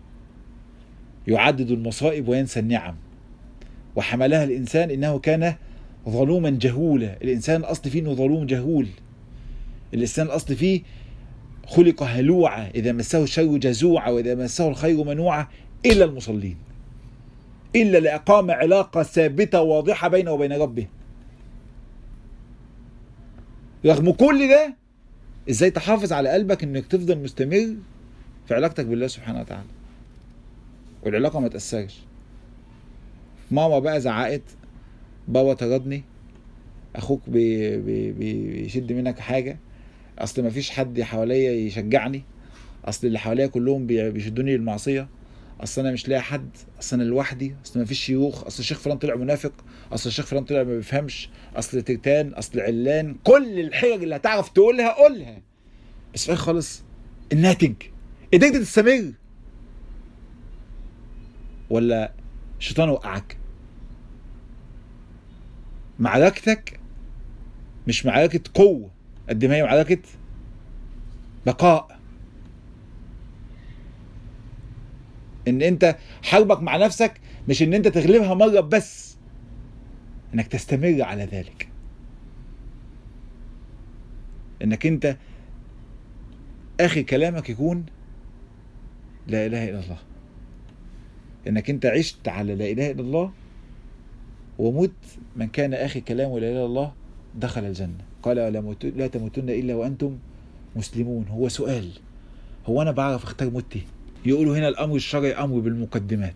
يعدد المصائب وينسى النعم وحملها الإنسان إنه كان ظلوما جهولا الإنسان الأصل فيه إنه ظلوم جهول الإنسان الأصل فيه خلق هلوعا إذا مسه الشر جزوعا وإذا مسه الخير منوعا إلا المصلين إلا لأقام علاقة ثابتة واضحة بينه وبين ربه رغم كل ده ازاي تحافظ على قلبك انك تفضل مستمر في علاقتك بالله سبحانه وتعالى والعلاقه ما تاثرش ماما بقى زعقت بابا طردني اخوك بي بي بيشد منك حاجه اصل ما فيش حد حواليا يشجعني اصل اللي حواليا كلهم بي- بيشدوني للمعصيه اصل انا مش لاقي حد اصل انا لوحدي اصل ما فيش شيوخ اصل الشيخ فلان طلع منافق اصل الشيخ فلان طلع ما بيفهمش اصل ترتان اصل علان كل الحجج اللي هتعرف تقولها قولها بس في الاخر خالص الناتج قدرت تستمر ولا الشيطان وقعك معركتك مش معركة قوة قد ما هي معركة بقاء ان انت حربك مع نفسك مش ان انت تغلبها مرة بس انك تستمر على ذلك انك انت اخر كلامك يكون لا اله الا الله انك انت عشت على لا اله الا الله ومت من كان اخر كلامه لا اله الا الله دخل الجنه قال لا, موت- لا تموتن الا وانتم مسلمون هو سؤال هو انا بعرف اختار موتي يقولوا هنا الامر الشرعي امر بالمقدمات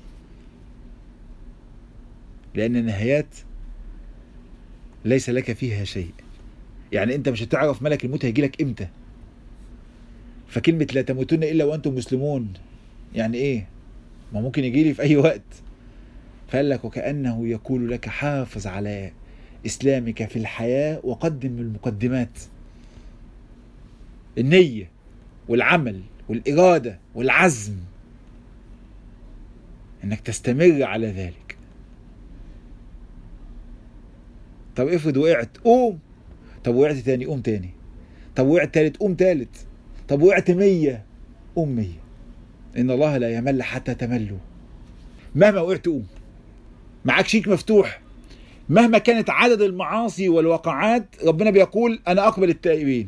لان النهايات ليس لك فيها شيء يعني انت مش هتعرف ملك الموت هيجي لك امتى فكلمه لا تموتن الا وانتم مسلمون يعني ايه ما ممكن يجي لي في اي وقت فقال لك وكانه يقول لك حافظ على اسلامك في الحياه وقدم المقدمات النيه والعمل والاراده والعزم انك تستمر على ذلك طب افرض وقعت قوم طب وقعت تاني قوم تاني طب وقعت تالت قوم تالت طب وقعت مية قوم مية إن الله لا يمل حتى تملوا مهما وقعت قوم معاك شيك مفتوح مهما كانت عدد المعاصي والوقعات ربنا بيقول أنا أقبل التائبين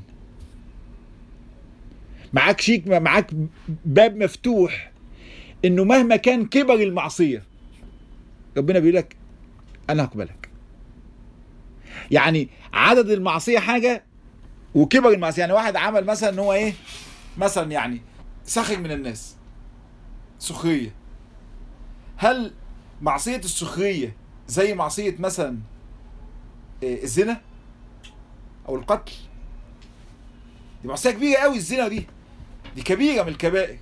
معاك شيك معاك باب مفتوح إنه مهما كان كبر المعصية ربنا بيقول لك أنا أقبلك يعني عدد المعصية حاجة وكبر المعصية يعني واحد عمل مثلا ان هو ايه مثلا يعني سخر من الناس سخرية هل معصية السخرية زي معصية مثلا إيه، الزنا او القتل دي معصية كبيرة قوي الزنا دي دي كبيرة من الكبائر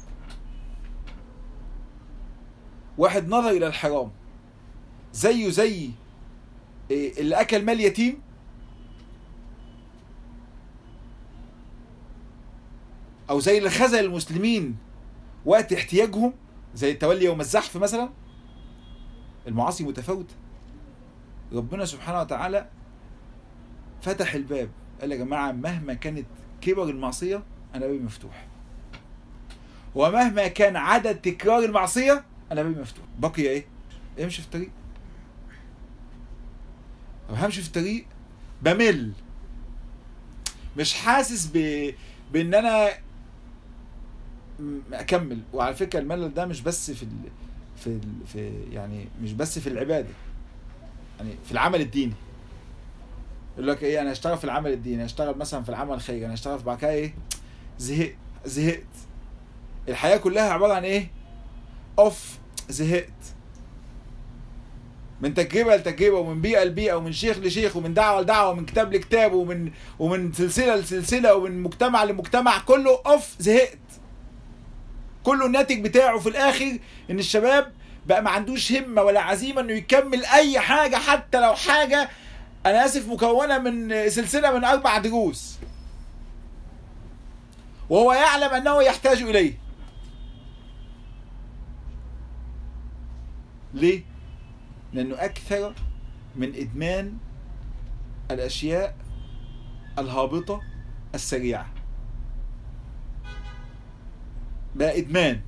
واحد نظر الى الحرام زيه زي إيه، اللي اكل مال يتيم او زي اللي خذل المسلمين وقت احتياجهم زي التولي يوم الزحف مثلا المعاصي متفاوته ربنا سبحانه وتعالى فتح الباب قال يا جماعه مهما كانت كبر المعصيه انا بابي مفتوح ومهما كان عدد تكرار المعصيه انا بابي مفتوح بقي ايه امشي في الطريق طب همشي في الطريق بمل مش حاسس ب... بان انا م- اكمل وعلى فكره الملل ده مش بس في ال... في ال... في يعني مش بس في العباده يعني في العمل الديني يقول لك ايه انا هشتغل في العمل الديني هشتغل مثلا في العمل الخيري انا هشتغل في بعد كده ايه زهقت زهقت الحياه كلها عباره عن ايه اوف زهقت من تجربه لتجربه ومن بيئه لبيئه ومن شيخ لشيخ ومن دعوه لدعوه ومن كتاب لكتاب ومن ومن سلسله لسلسله ومن مجتمع لمجتمع كله اوف زهقت كله الناتج بتاعه في الاخر ان الشباب بقى ما عندوش همه ولا عزيمه انه يكمل اي حاجه حتى لو حاجه انا اسف مكونه من سلسله من اربع دروس وهو يعلم انه يحتاج اليه ليه لانه اكثر من ادمان الاشياء الهابطه السريعه بقى ادمان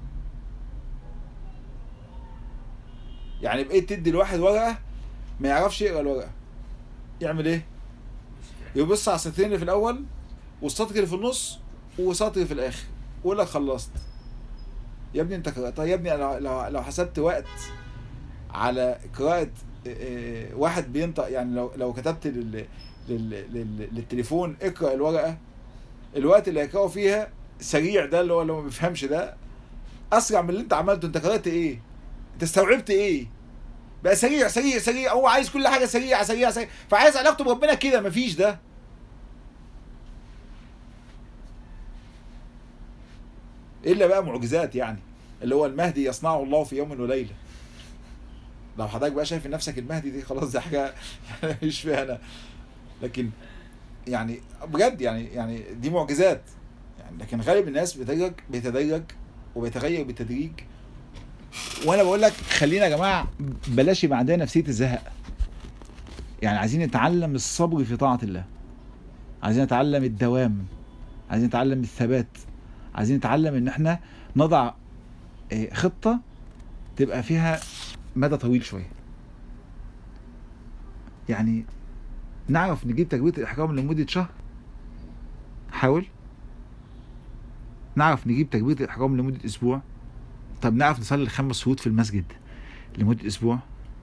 يعني بقيت تدي الواحد ورقه ما يعرفش يقرا الورقه يعمل ايه يبص على السطرين اللي في الاول والسطر اللي في النص وسطر في الاخر ويقول لك خلصت يا ابني انت قرأت طيب يا ابني لو لو, لو حسبت وقت على قراءة اه، اه، واحد بينطق يعني لو لو كتبت لل لل لل للتليفون اقرأ الورقة الوقت اللي هيقرأه فيها سريع ده اللي هو اللي هو ما بيفهمش ده اسرع من اللي انت عملته انت قرأت ايه؟ انت استوعبت ايه؟ بقى سريع سريع سريع هو عايز كل حاجه سريعه سريعه سريعه فعايز علاقته بربنا كده مفيش ده الا بقى معجزات يعني اللي هو المهدي يصنعه الله في يوم وليله لو حضرتك بقى شايف نفسك المهدي دي خلاص دي حاجه يعني مش فيها انا لكن يعني بجد يعني يعني دي معجزات يعني لكن غالب الناس بيتدرج بيتدرج وبيتغير بالتدريج وانا بقول لك خلينا يا جماعه بلاش يبقى عندنا نفسيه الزهق يعني عايزين نتعلم الصبر في طاعه الله عايزين نتعلم الدوام عايزين نتعلم الثبات عايزين نتعلم ان احنا نضع آه، خطه تبقى فيها مدى طويل شويه يعني نعرف نجيب تجربه الاحرام لمده شهر حاول نعرف نجيب تجربه الاحرام لمده اسبوع طب نعرف نصلي الخمس شهود في المسجد لمده اسبوع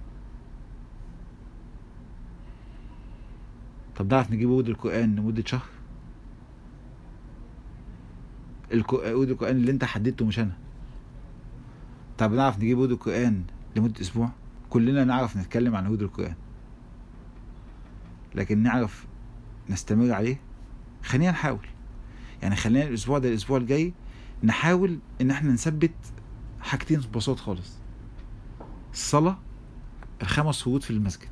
طب نعرف نجيب ورد القران لمده شهر الك- ورد القران اللي انت حددته مش انا طب نعرف نجيب ورد القران لمده اسبوع كلنا نعرف نتكلم عن ورد القران لكن نعرف نستمر عليه خلينا نحاول يعني خلينا الاسبوع ده الاسبوع الجاي نحاول ان احنا نثبت حاجتين ببساطه خالص الصلاه الخمس شهود في المسجد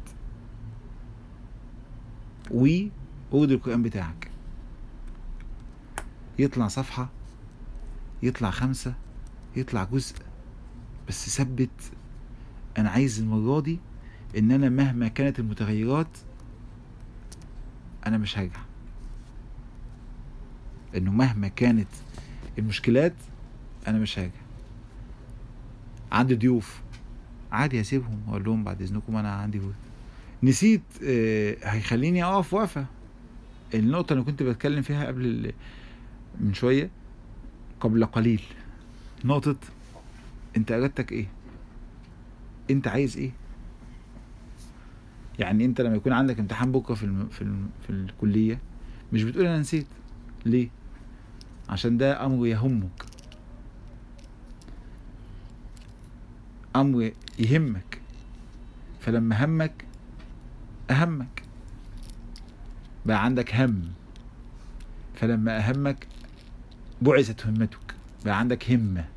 وورد القران بتاعك يطلع صفحه يطلع خمسه يطلع جزء بس ثبت انا عايز المره دي ان انا مهما كانت المتغيرات انا مش هرجع انه مهما كانت المشكلات انا مش هرجع عندي ضيوف عادي هسيبهم واقول لهم بعد اذنكم انا عندي ضيوف نسيت آه، هيخليني اقف وقفه النقطه اللي كنت بتكلم فيها قبل ال- من شويه قبل قليل نقطه انت ارادتك ايه انت عايز ايه يعني انت لما يكون عندك امتحان بكره في الم... في الم... في الكليه مش بتقول انا نسيت ليه عشان ده امر يهمك امر يهمك فلما همك اهمك بقى عندك هم فلما اهمك بعثت همتك بقى عندك همه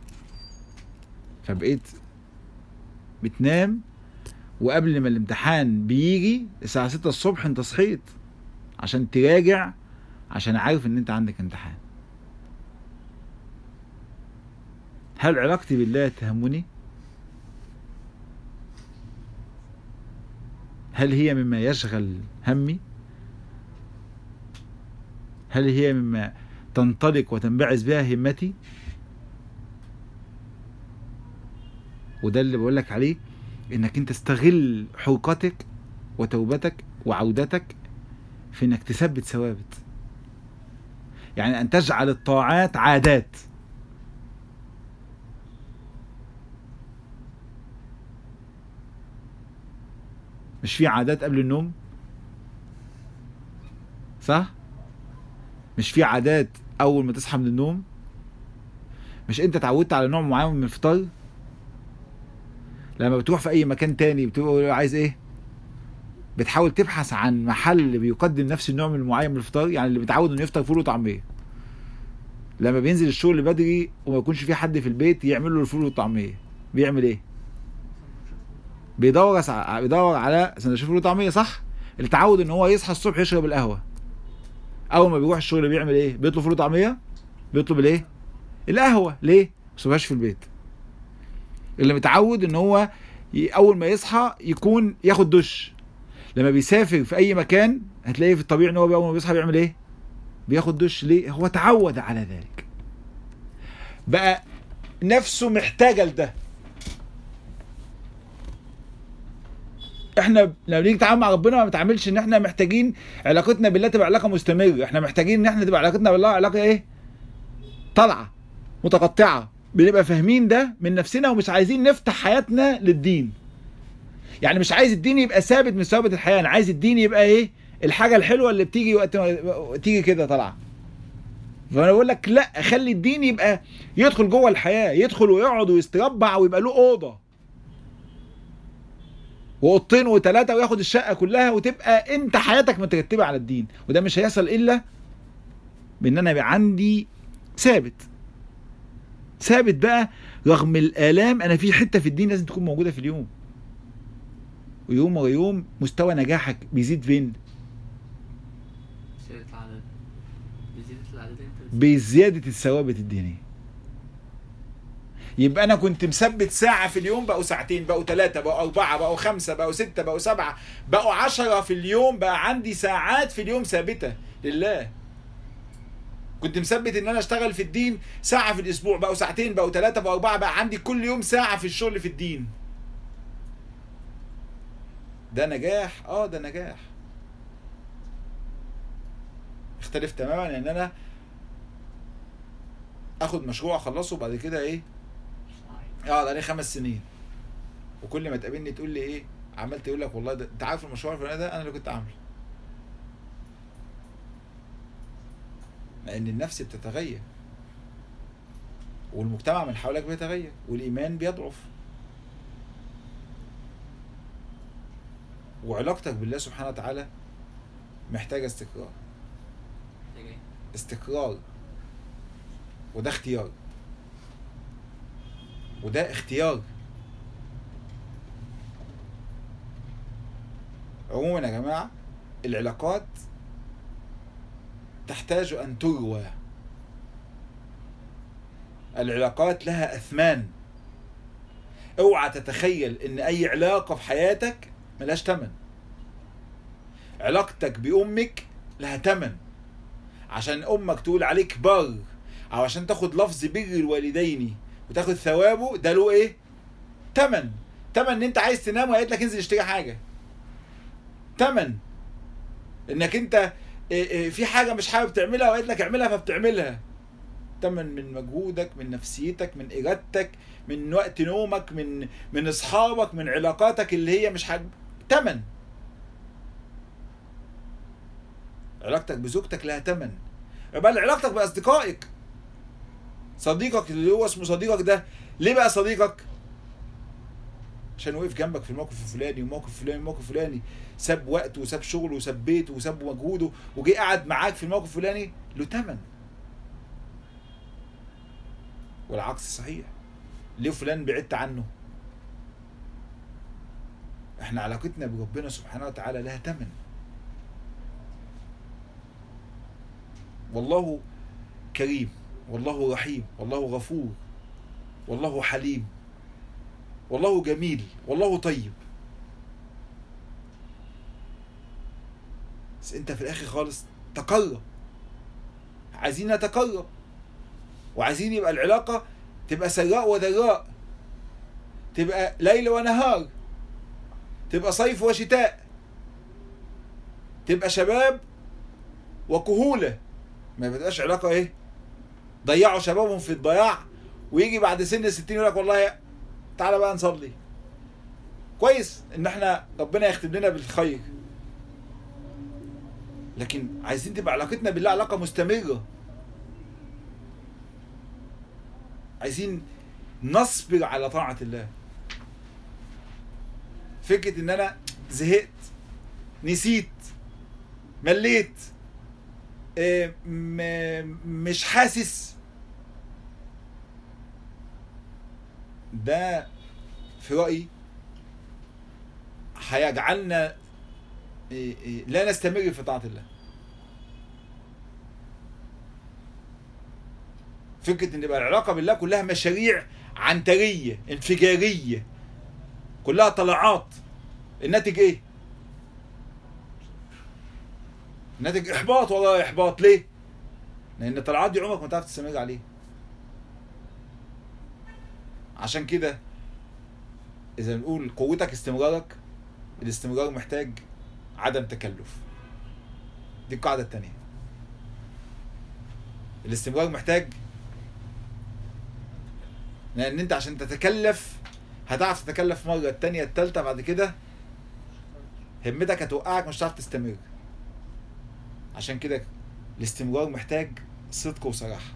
فبقيت بتنام وقبل ما الامتحان بيجي الساعة 6 الصبح انت صحيت عشان تراجع عشان عارف ان انت عندك امتحان هل علاقتي بالله تهمني؟ هل هي مما يشغل همي؟ هل هي مما تنطلق وتنبعث بها همتي؟ وده اللي بقول لك عليه انك انت تستغل حرقتك وتوبتك وعودتك في انك تثبت ثوابت يعني ان تجعل الطاعات عادات مش في عادات قبل النوم صح مش في عادات اول ما تصحى من النوم مش انت اتعودت على نوع معين من الفطار لما بتروح في اي مكان تاني بتبقى عايز ايه بتحاول تبحث عن محل بيقدم نفس النوع من المعين من الفطار يعني اللي متعود انه يفطر فول وطعميه لما بينزل الشغل بدري وما يكونش في حد في البيت يعمل له الفول والطعميه بيعمل ايه بيدور ع- بيدور على سندوتش فول وطعميه صح اللي اتعود ان هو يصحى الصبح يشرب القهوه اول ما بيروح الشغل بيعمل ايه بيطلب فول وطعميه بيطلب الايه القهوه ليه ما يسيبهاش في البيت اللي متعود ان هو ي- اول ما يصحى يكون ياخد دش لما بيسافر في اي مكان هتلاقيه في الطبيعي ان هو اول ما بيصحى بيعمل ايه بياخد دش ليه هو تعود على ذلك بقى نفسه محتاجه لده احنا لما بنيجي نتعامل مع ربنا ما بنتعاملش ان احنا محتاجين علاقتنا بالله تبقى علاقه مستمره احنا محتاجين ان احنا تبقى علاقتنا بالله علاقه ايه طالعه متقطعه بنبقى فاهمين ده من نفسنا ومش عايزين نفتح حياتنا للدين يعني مش عايز الدين يبقى ثابت من ثوابت الحياه انا عايز الدين يبقى ايه الحاجه الحلوه اللي بتيجي وقت ما تيجي كده طالعه فانا بقول لك لا خلي الدين يبقى يدخل جوه الحياه يدخل ويقعد ويستربع ويبقى له اوضه واوضتين وثلاثه وياخد الشقه كلها وتبقى انت حياتك مترتبه على الدين وده مش هيحصل الا بان انا يبقى عندي ثابت ثابت بقى رغم الالام انا في حته في الدين لازم تكون موجوده في اليوم ويوم ورا يوم مستوى نجاحك بيزيد فين زيادة العدد بزيادة العدد انت بتزيد. بزياده الثوابت الدينيه يبقى انا كنت مثبت ساعه في اليوم بقوا ساعتين بقوا ثلاثه بقوا اربعه بقوا خمسه بقوا سته بقوا سبعه بقوا عشرة في اليوم بقى عندي ساعات في اليوم ثابته لله كنت مثبت ان انا اشتغل في الدين ساعه في الاسبوع بقوا ساعتين بقوا ثلاثه بقوا اربعه بقى عندي كل يوم ساعه في الشغل في الدين ده نجاح اه ده نجاح اختلف تماما ان انا اخد مشروع اخلصه وبعد كده ايه اقعد عليه خمس سنين وكل ما تقابلني تقول لي ايه عمال تقول لك والله ده انت عارف المشروع الفلاني ده انا اللي كنت عامله لان النفس بتتغير والمجتمع من حولك بيتغير والايمان بيضعف وعلاقتك بالله سبحانه وتعالى محتاجه استقرار محتاج ايه؟ استقرار وده اختيار وده اختيار عموما يا جماعة العلاقات تحتاج أن تروى العلاقات لها أثمان اوعى تتخيل ان اي علاقة في حياتك ملهاش تمن علاقتك بأمك لها تمن عشان امك تقول عليك بر او عشان تاخد لفظ بر الوالدين وتاخد ثوابه ده له ايه تمن تمن ان انت عايز تنام وقالت لك انزل اشتري حاجه تمن انك انت إيه إيه في حاجه مش حابب تعملها وقالت لك اعملها فبتعملها تمن من مجهودك من نفسيتك من ارادتك من وقت نومك من من اصحابك من علاقاتك اللي هي مش حاجة تمن علاقتك بزوجتك لها تمن بل علاقتك باصدقائك صديقك اللي هو اسمه صديقك ده ليه بقى صديقك عشان وقف جنبك في الموقف الفلاني وموقف الفلاني وموقف الفلاني ساب وقته وساب شغله وساب بيته وساب مجهوده وجي قعد معاك في الموقف الفلاني له تمن والعكس صحيح ليه فلان بعدت عنه احنا علاقتنا بربنا سبحانه وتعالى لها تمن والله كريم والله رحيم والله غفور والله حليم والله جميل والله طيب بس انت في الاخر خالص تقرب عايزين نتقرب وعايزين يبقى العلاقة تبقى سراء وضراء تبقى ليل ونهار تبقى صيف وشتاء تبقى شباب وكهولة ما يبقاش علاقة ايه ضيعوا شبابهم في الضياع ويجي بعد سن الستين يقول لك والله تعالى بقى نصلي كويس ان احنا ربنا يختم لنا بالخير لكن عايزين تبقى علاقتنا بالله علاقة مستمرة عايزين نصبر على طاعة الله فكرة ان انا زهقت نسيت مليت آه، م- مش حاسس ده في رأيي هيجعلنا إيه إيه لا نستمر في طاعة الله فكرة ان يبقى العلاقة بالله كلها مشاريع عنترية انفجارية كلها طلعات الناتج ايه؟ الناتج احباط ولا احباط ليه؟ لان الطلعات دي عمرك ما تعرف تستمر عليها عشان كده اذا نقول قوتك استمرارك الاستمرار محتاج عدم تكلف دي القاعدة التانية الاستمرار محتاج لان انت عشان تتكلف هتعرف تتكلف مرة التانية التالتة بعد كده همتك هتوقعك مش هتعرف تستمر عشان كده الاستمرار محتاج صدق وصراحة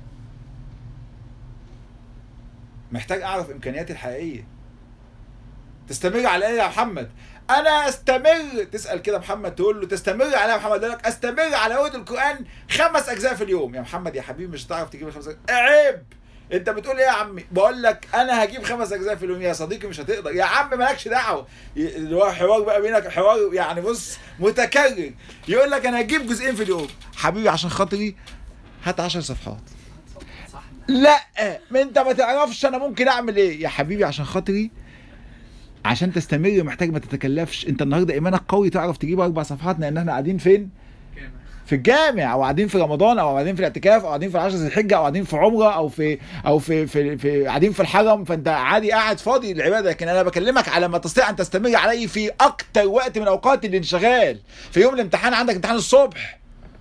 محتاج اعرف امكانياتي الحقيقية تستمر على ايه يا محمد انا استمر تسال كده محمد تقول له تستمر على إيه يا محمد يقول لك استمر على ورد القران خمس اجزاء في اليوم يا محمد يا حبيبي مش هتعرف تجيب الخمس أجزاء عيب انت بتقول ايه يا عمي بقول لك انا هجيب خمس اجزاء في اليوم يا صديقي مش هتقدر يا عم مالكش دعوه ي- اللي هو حوار بقى بينك حوار يعني بص متكرر يقول لك انا هجيب جزئين في اليوم حبيبي عشان خاطري هات 10 صفحات صح لا ما انت ما تعرفش انا ممكن اعمل ايه يا حبيبي عشان خاطري عشان تستمر محتاج ما تتكلفش انت النهارده ايمانك قوي تعرف تجيب اربع صفحات لان احنا قاعدين فين كامل في الجامع او قاعدين في رمضان او قاعدين في الاعتكاف او قاعدين في العشر ذي الحجه او قاعدين في عمره او في او في في, في قاعدين في الحرم فانت عادي قاعد فاضي للعباده لكن انا بكلمك على ما تستطيع ان تستمر عليه في اكتر وقت من اوقات الانشغال في يوم الامتحان عندك امتحان الصبح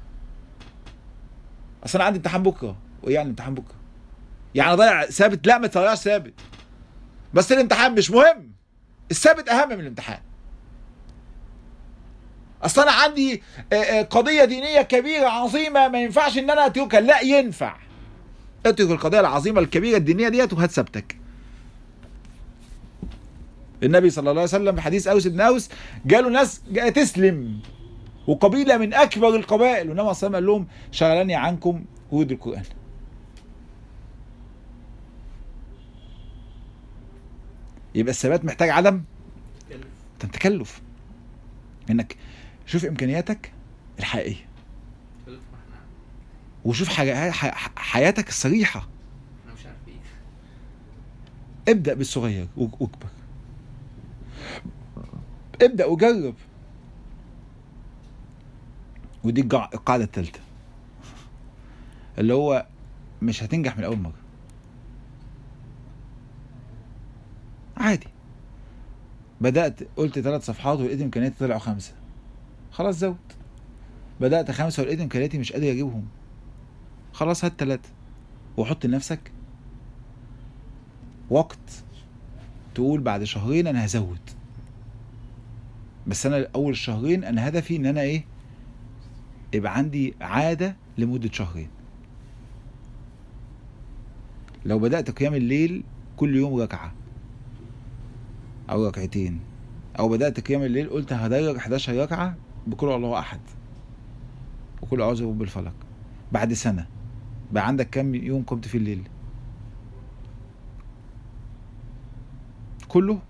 اصل انا عندي امتحان بكره وايه يعني امتحان بكره يعني ضيع ثابت لا ما تضيعش ثابت بس الامتحان مش مهم الثابت اهم من الامتحان اصل انا عندي آه، آه، قضيه دينيه كبيره عظيمه ما ينفعش ان انا اتركها لا ينفع اترك القضيه العظيمه الكبيره الدينيه ديت وهات ثبتك النبي صلى الله عليه وسلم في حديث اوس بن اوس جاله ناس جاء تسلم وقبيله من اكبر القبائل والنبي صلى الله عليه وسلم قال لهم شغلني عنكم ورود القران يبقى الثبات محتاج عدم كلف تكلف انك شوف امكانياتك الحقيقيه كلف ما احنا وشوف حاجة ح- حياتك الصريحه احنا مش عارفين ابدا بالصغير و- واكبر ابدا وجرب ودي الجع- القاعده الثالثه اللي هو مش هتنجح من اول مره عادي بدات قلت ثلاث صفحات ولقيت امكانياتي طلعوا خمسه خلاص زود بدات خمسه ولقيت امكانياتي مش قادر اجيبهم خلاص هات ثلاثه وحط لنفسك وقت تقول بعد شهرين انا هزود بس انا اول شهرين انا هدفي ان انا ايه يبقى عندي عاده لمده شهرين لو بدات قيام الليل كل يوم ركعه او ركعتين او بدات قيام الليل قلت هدرج 11 ركعه بكل الله احد وكل اعوذ برب الفلق بعد سنه بقى عندك كام يوم قمت في الليل كله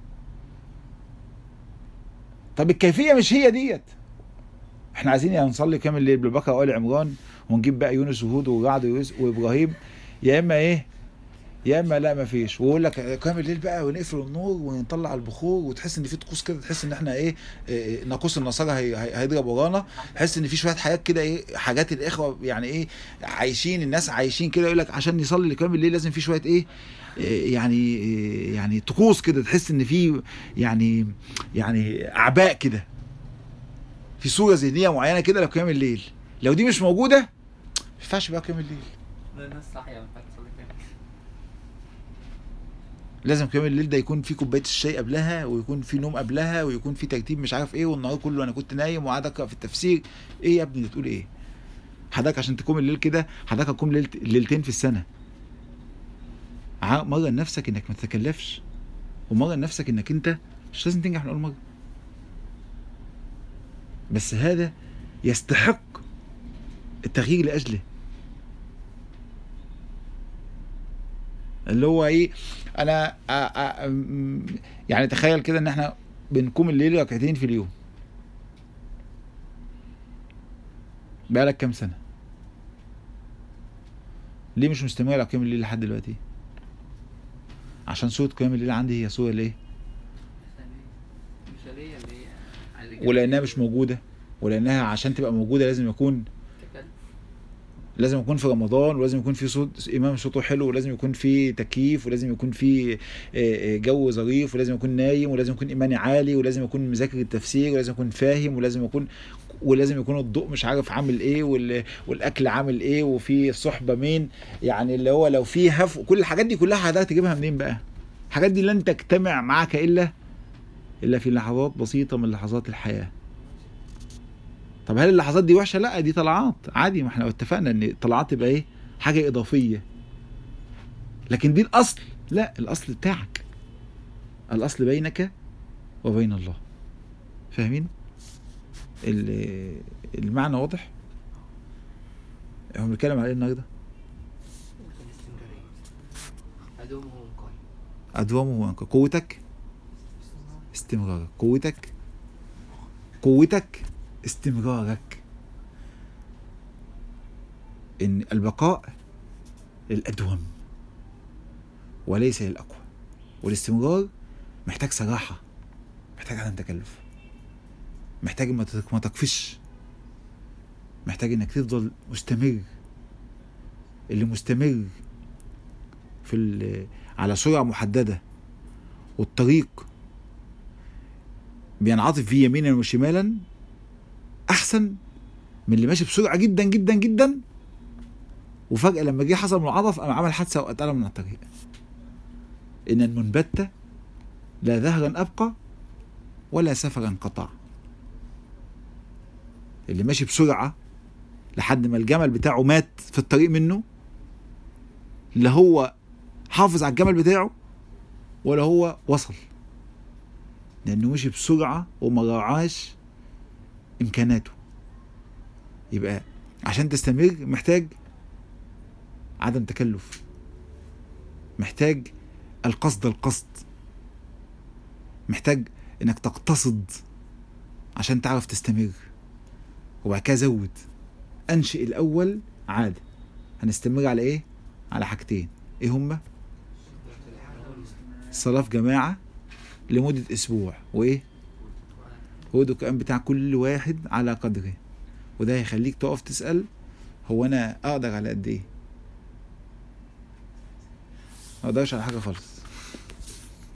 طب الكيفيه مش هي ديت احنا عايزين يا نصلي كامل الليل بالبقره وال عمران ونجيب بقى يونس وهود ورعد ويوسف وابراهيم يا اما ايه يا اما لا ما فيش ويقول لك قيام الليل بقى ونقفل النور ونطلع البخور وتحس ان في طقوس كده تحس ان احنا ايه, إيه ناقوس النصارى هي هي- هيضرب ورانا تحس ان في شويه حاجات كده ايه حاجات الاخوه يعني ايه عايشين الناس عايشين كده يقول لك عشان نصلي قيام الليل لازم في شويه ايه إيه يعني إيه يعني طقوس كده تحس ان في يعني يعني اعباء كده في صوره ذهنيه معينه كده لقيام الليل لو دي مش موجوده ما ينفعش بقى قيام الليل ده الناس صاحية ما ينفعش تصلي كامل لازم قيام الليل ده يكون في كوبايه الشاي قبلها ويكون في نوم قبلها ويكون في ترتيب مش عارف ايه والنهار كله انا كنت نايم وقاعد اقرا في التفسير ايه يا ابني بتقول ايه حضرتك عشان تقوم الليل كده حضرتك هتقوم ليلت- ليلتين في السنه ع- مرن نفسك انك ما تتكلفش ومرن نفسك انك انت مش لازم تنجح من اول مره بس هذا يستحق التغيير لاجله اللي هو ايه انا آ آ م- يعني تخيل كده ان احنا بنقوم الليل ركعتين في اليوم بقالك كام سنه ليه مش مستمر على قيام الليل لحد دلوقتي عشان صوره قيام الليل عندي هي صوره ليه مثالية اللي هي على الإيجابية. ولانها مش موجوده ولانها عشان تبقى موجوده لازم يكون تكلف. لازم يكون في رمضان ولازم يكون في صوت امام صوته حلو ولازم يكون في تكييف ولازم يكون في آه، آه، جو ظريف ولازم يكون نايم ولازم يكون ايماني عالي ولازم يكون مذاكر التفسير ولازم يكون فاهم ولازم يكون ولازم يكون الضوء مش عارف عامل ايه وال... والاكل عامل ايه وفي الصحبه مين يعني اللي هو لو في هف كل الحاجات دي كلها حضرتك تجيبها منين بقى الحاجات دي لن تجتمع معك الا الا في لحظات بسيطه من لحظات الحياه طب هل اللحظات دي وحشه لا دي طلعات عادي ما احنا اتفقنا ان الطلعات تبقى ايه حاجه اضافيه لكن دي الاصل لا الاصل بتاعك الاصل بينك وبين الله فاهمين ال- المعنى واضح هو بنتكلم على ايه النهارده ادومه وقايم أدومه وأنك قوتك استمرارك قوتك قوتك استمرارك إن البقاء للأدوم وليس للأقوى والاستمرار محتاج صراحة محتاج عدم تكلف محتاج ما تك- ما تقفش محتاج انك تفضل مستمر اللي مستمر في ال- على سرعة محددة والطريق بينعطف فيه يمينا وشمالا احسن من اللي ماشي بسرعة جدا جدا جدا وفجأة لما جه حصل منعطف قام عمل حادثة واتقلب من الطريق ان المنبتة لا ذهرا ابقى ولا سفرا قطع اللي ماشي بسرعة لحد ما الجمل بتاعه مات في الطريق منه لا هو حافظ على الجمل بتاعه ولا هو وصل لانه مشي بسرعة وما راعاش امكاناته يبقى عشان تستمر محتاج عدم تكلف محتاج القصد القصد محتاج انك تقتصد عشان تعرف تستمر وبعد كده زود انشئ الاول عاده هنستمر على ايه على حاجتين ايه هما الصلاه في جماعه لمده اسبوع وايه هو كان بتاع كل واحد على قدره وده هيخليك تقف تسال هو انا اقدر على قد ايه ما اقدرش على حاجه خالص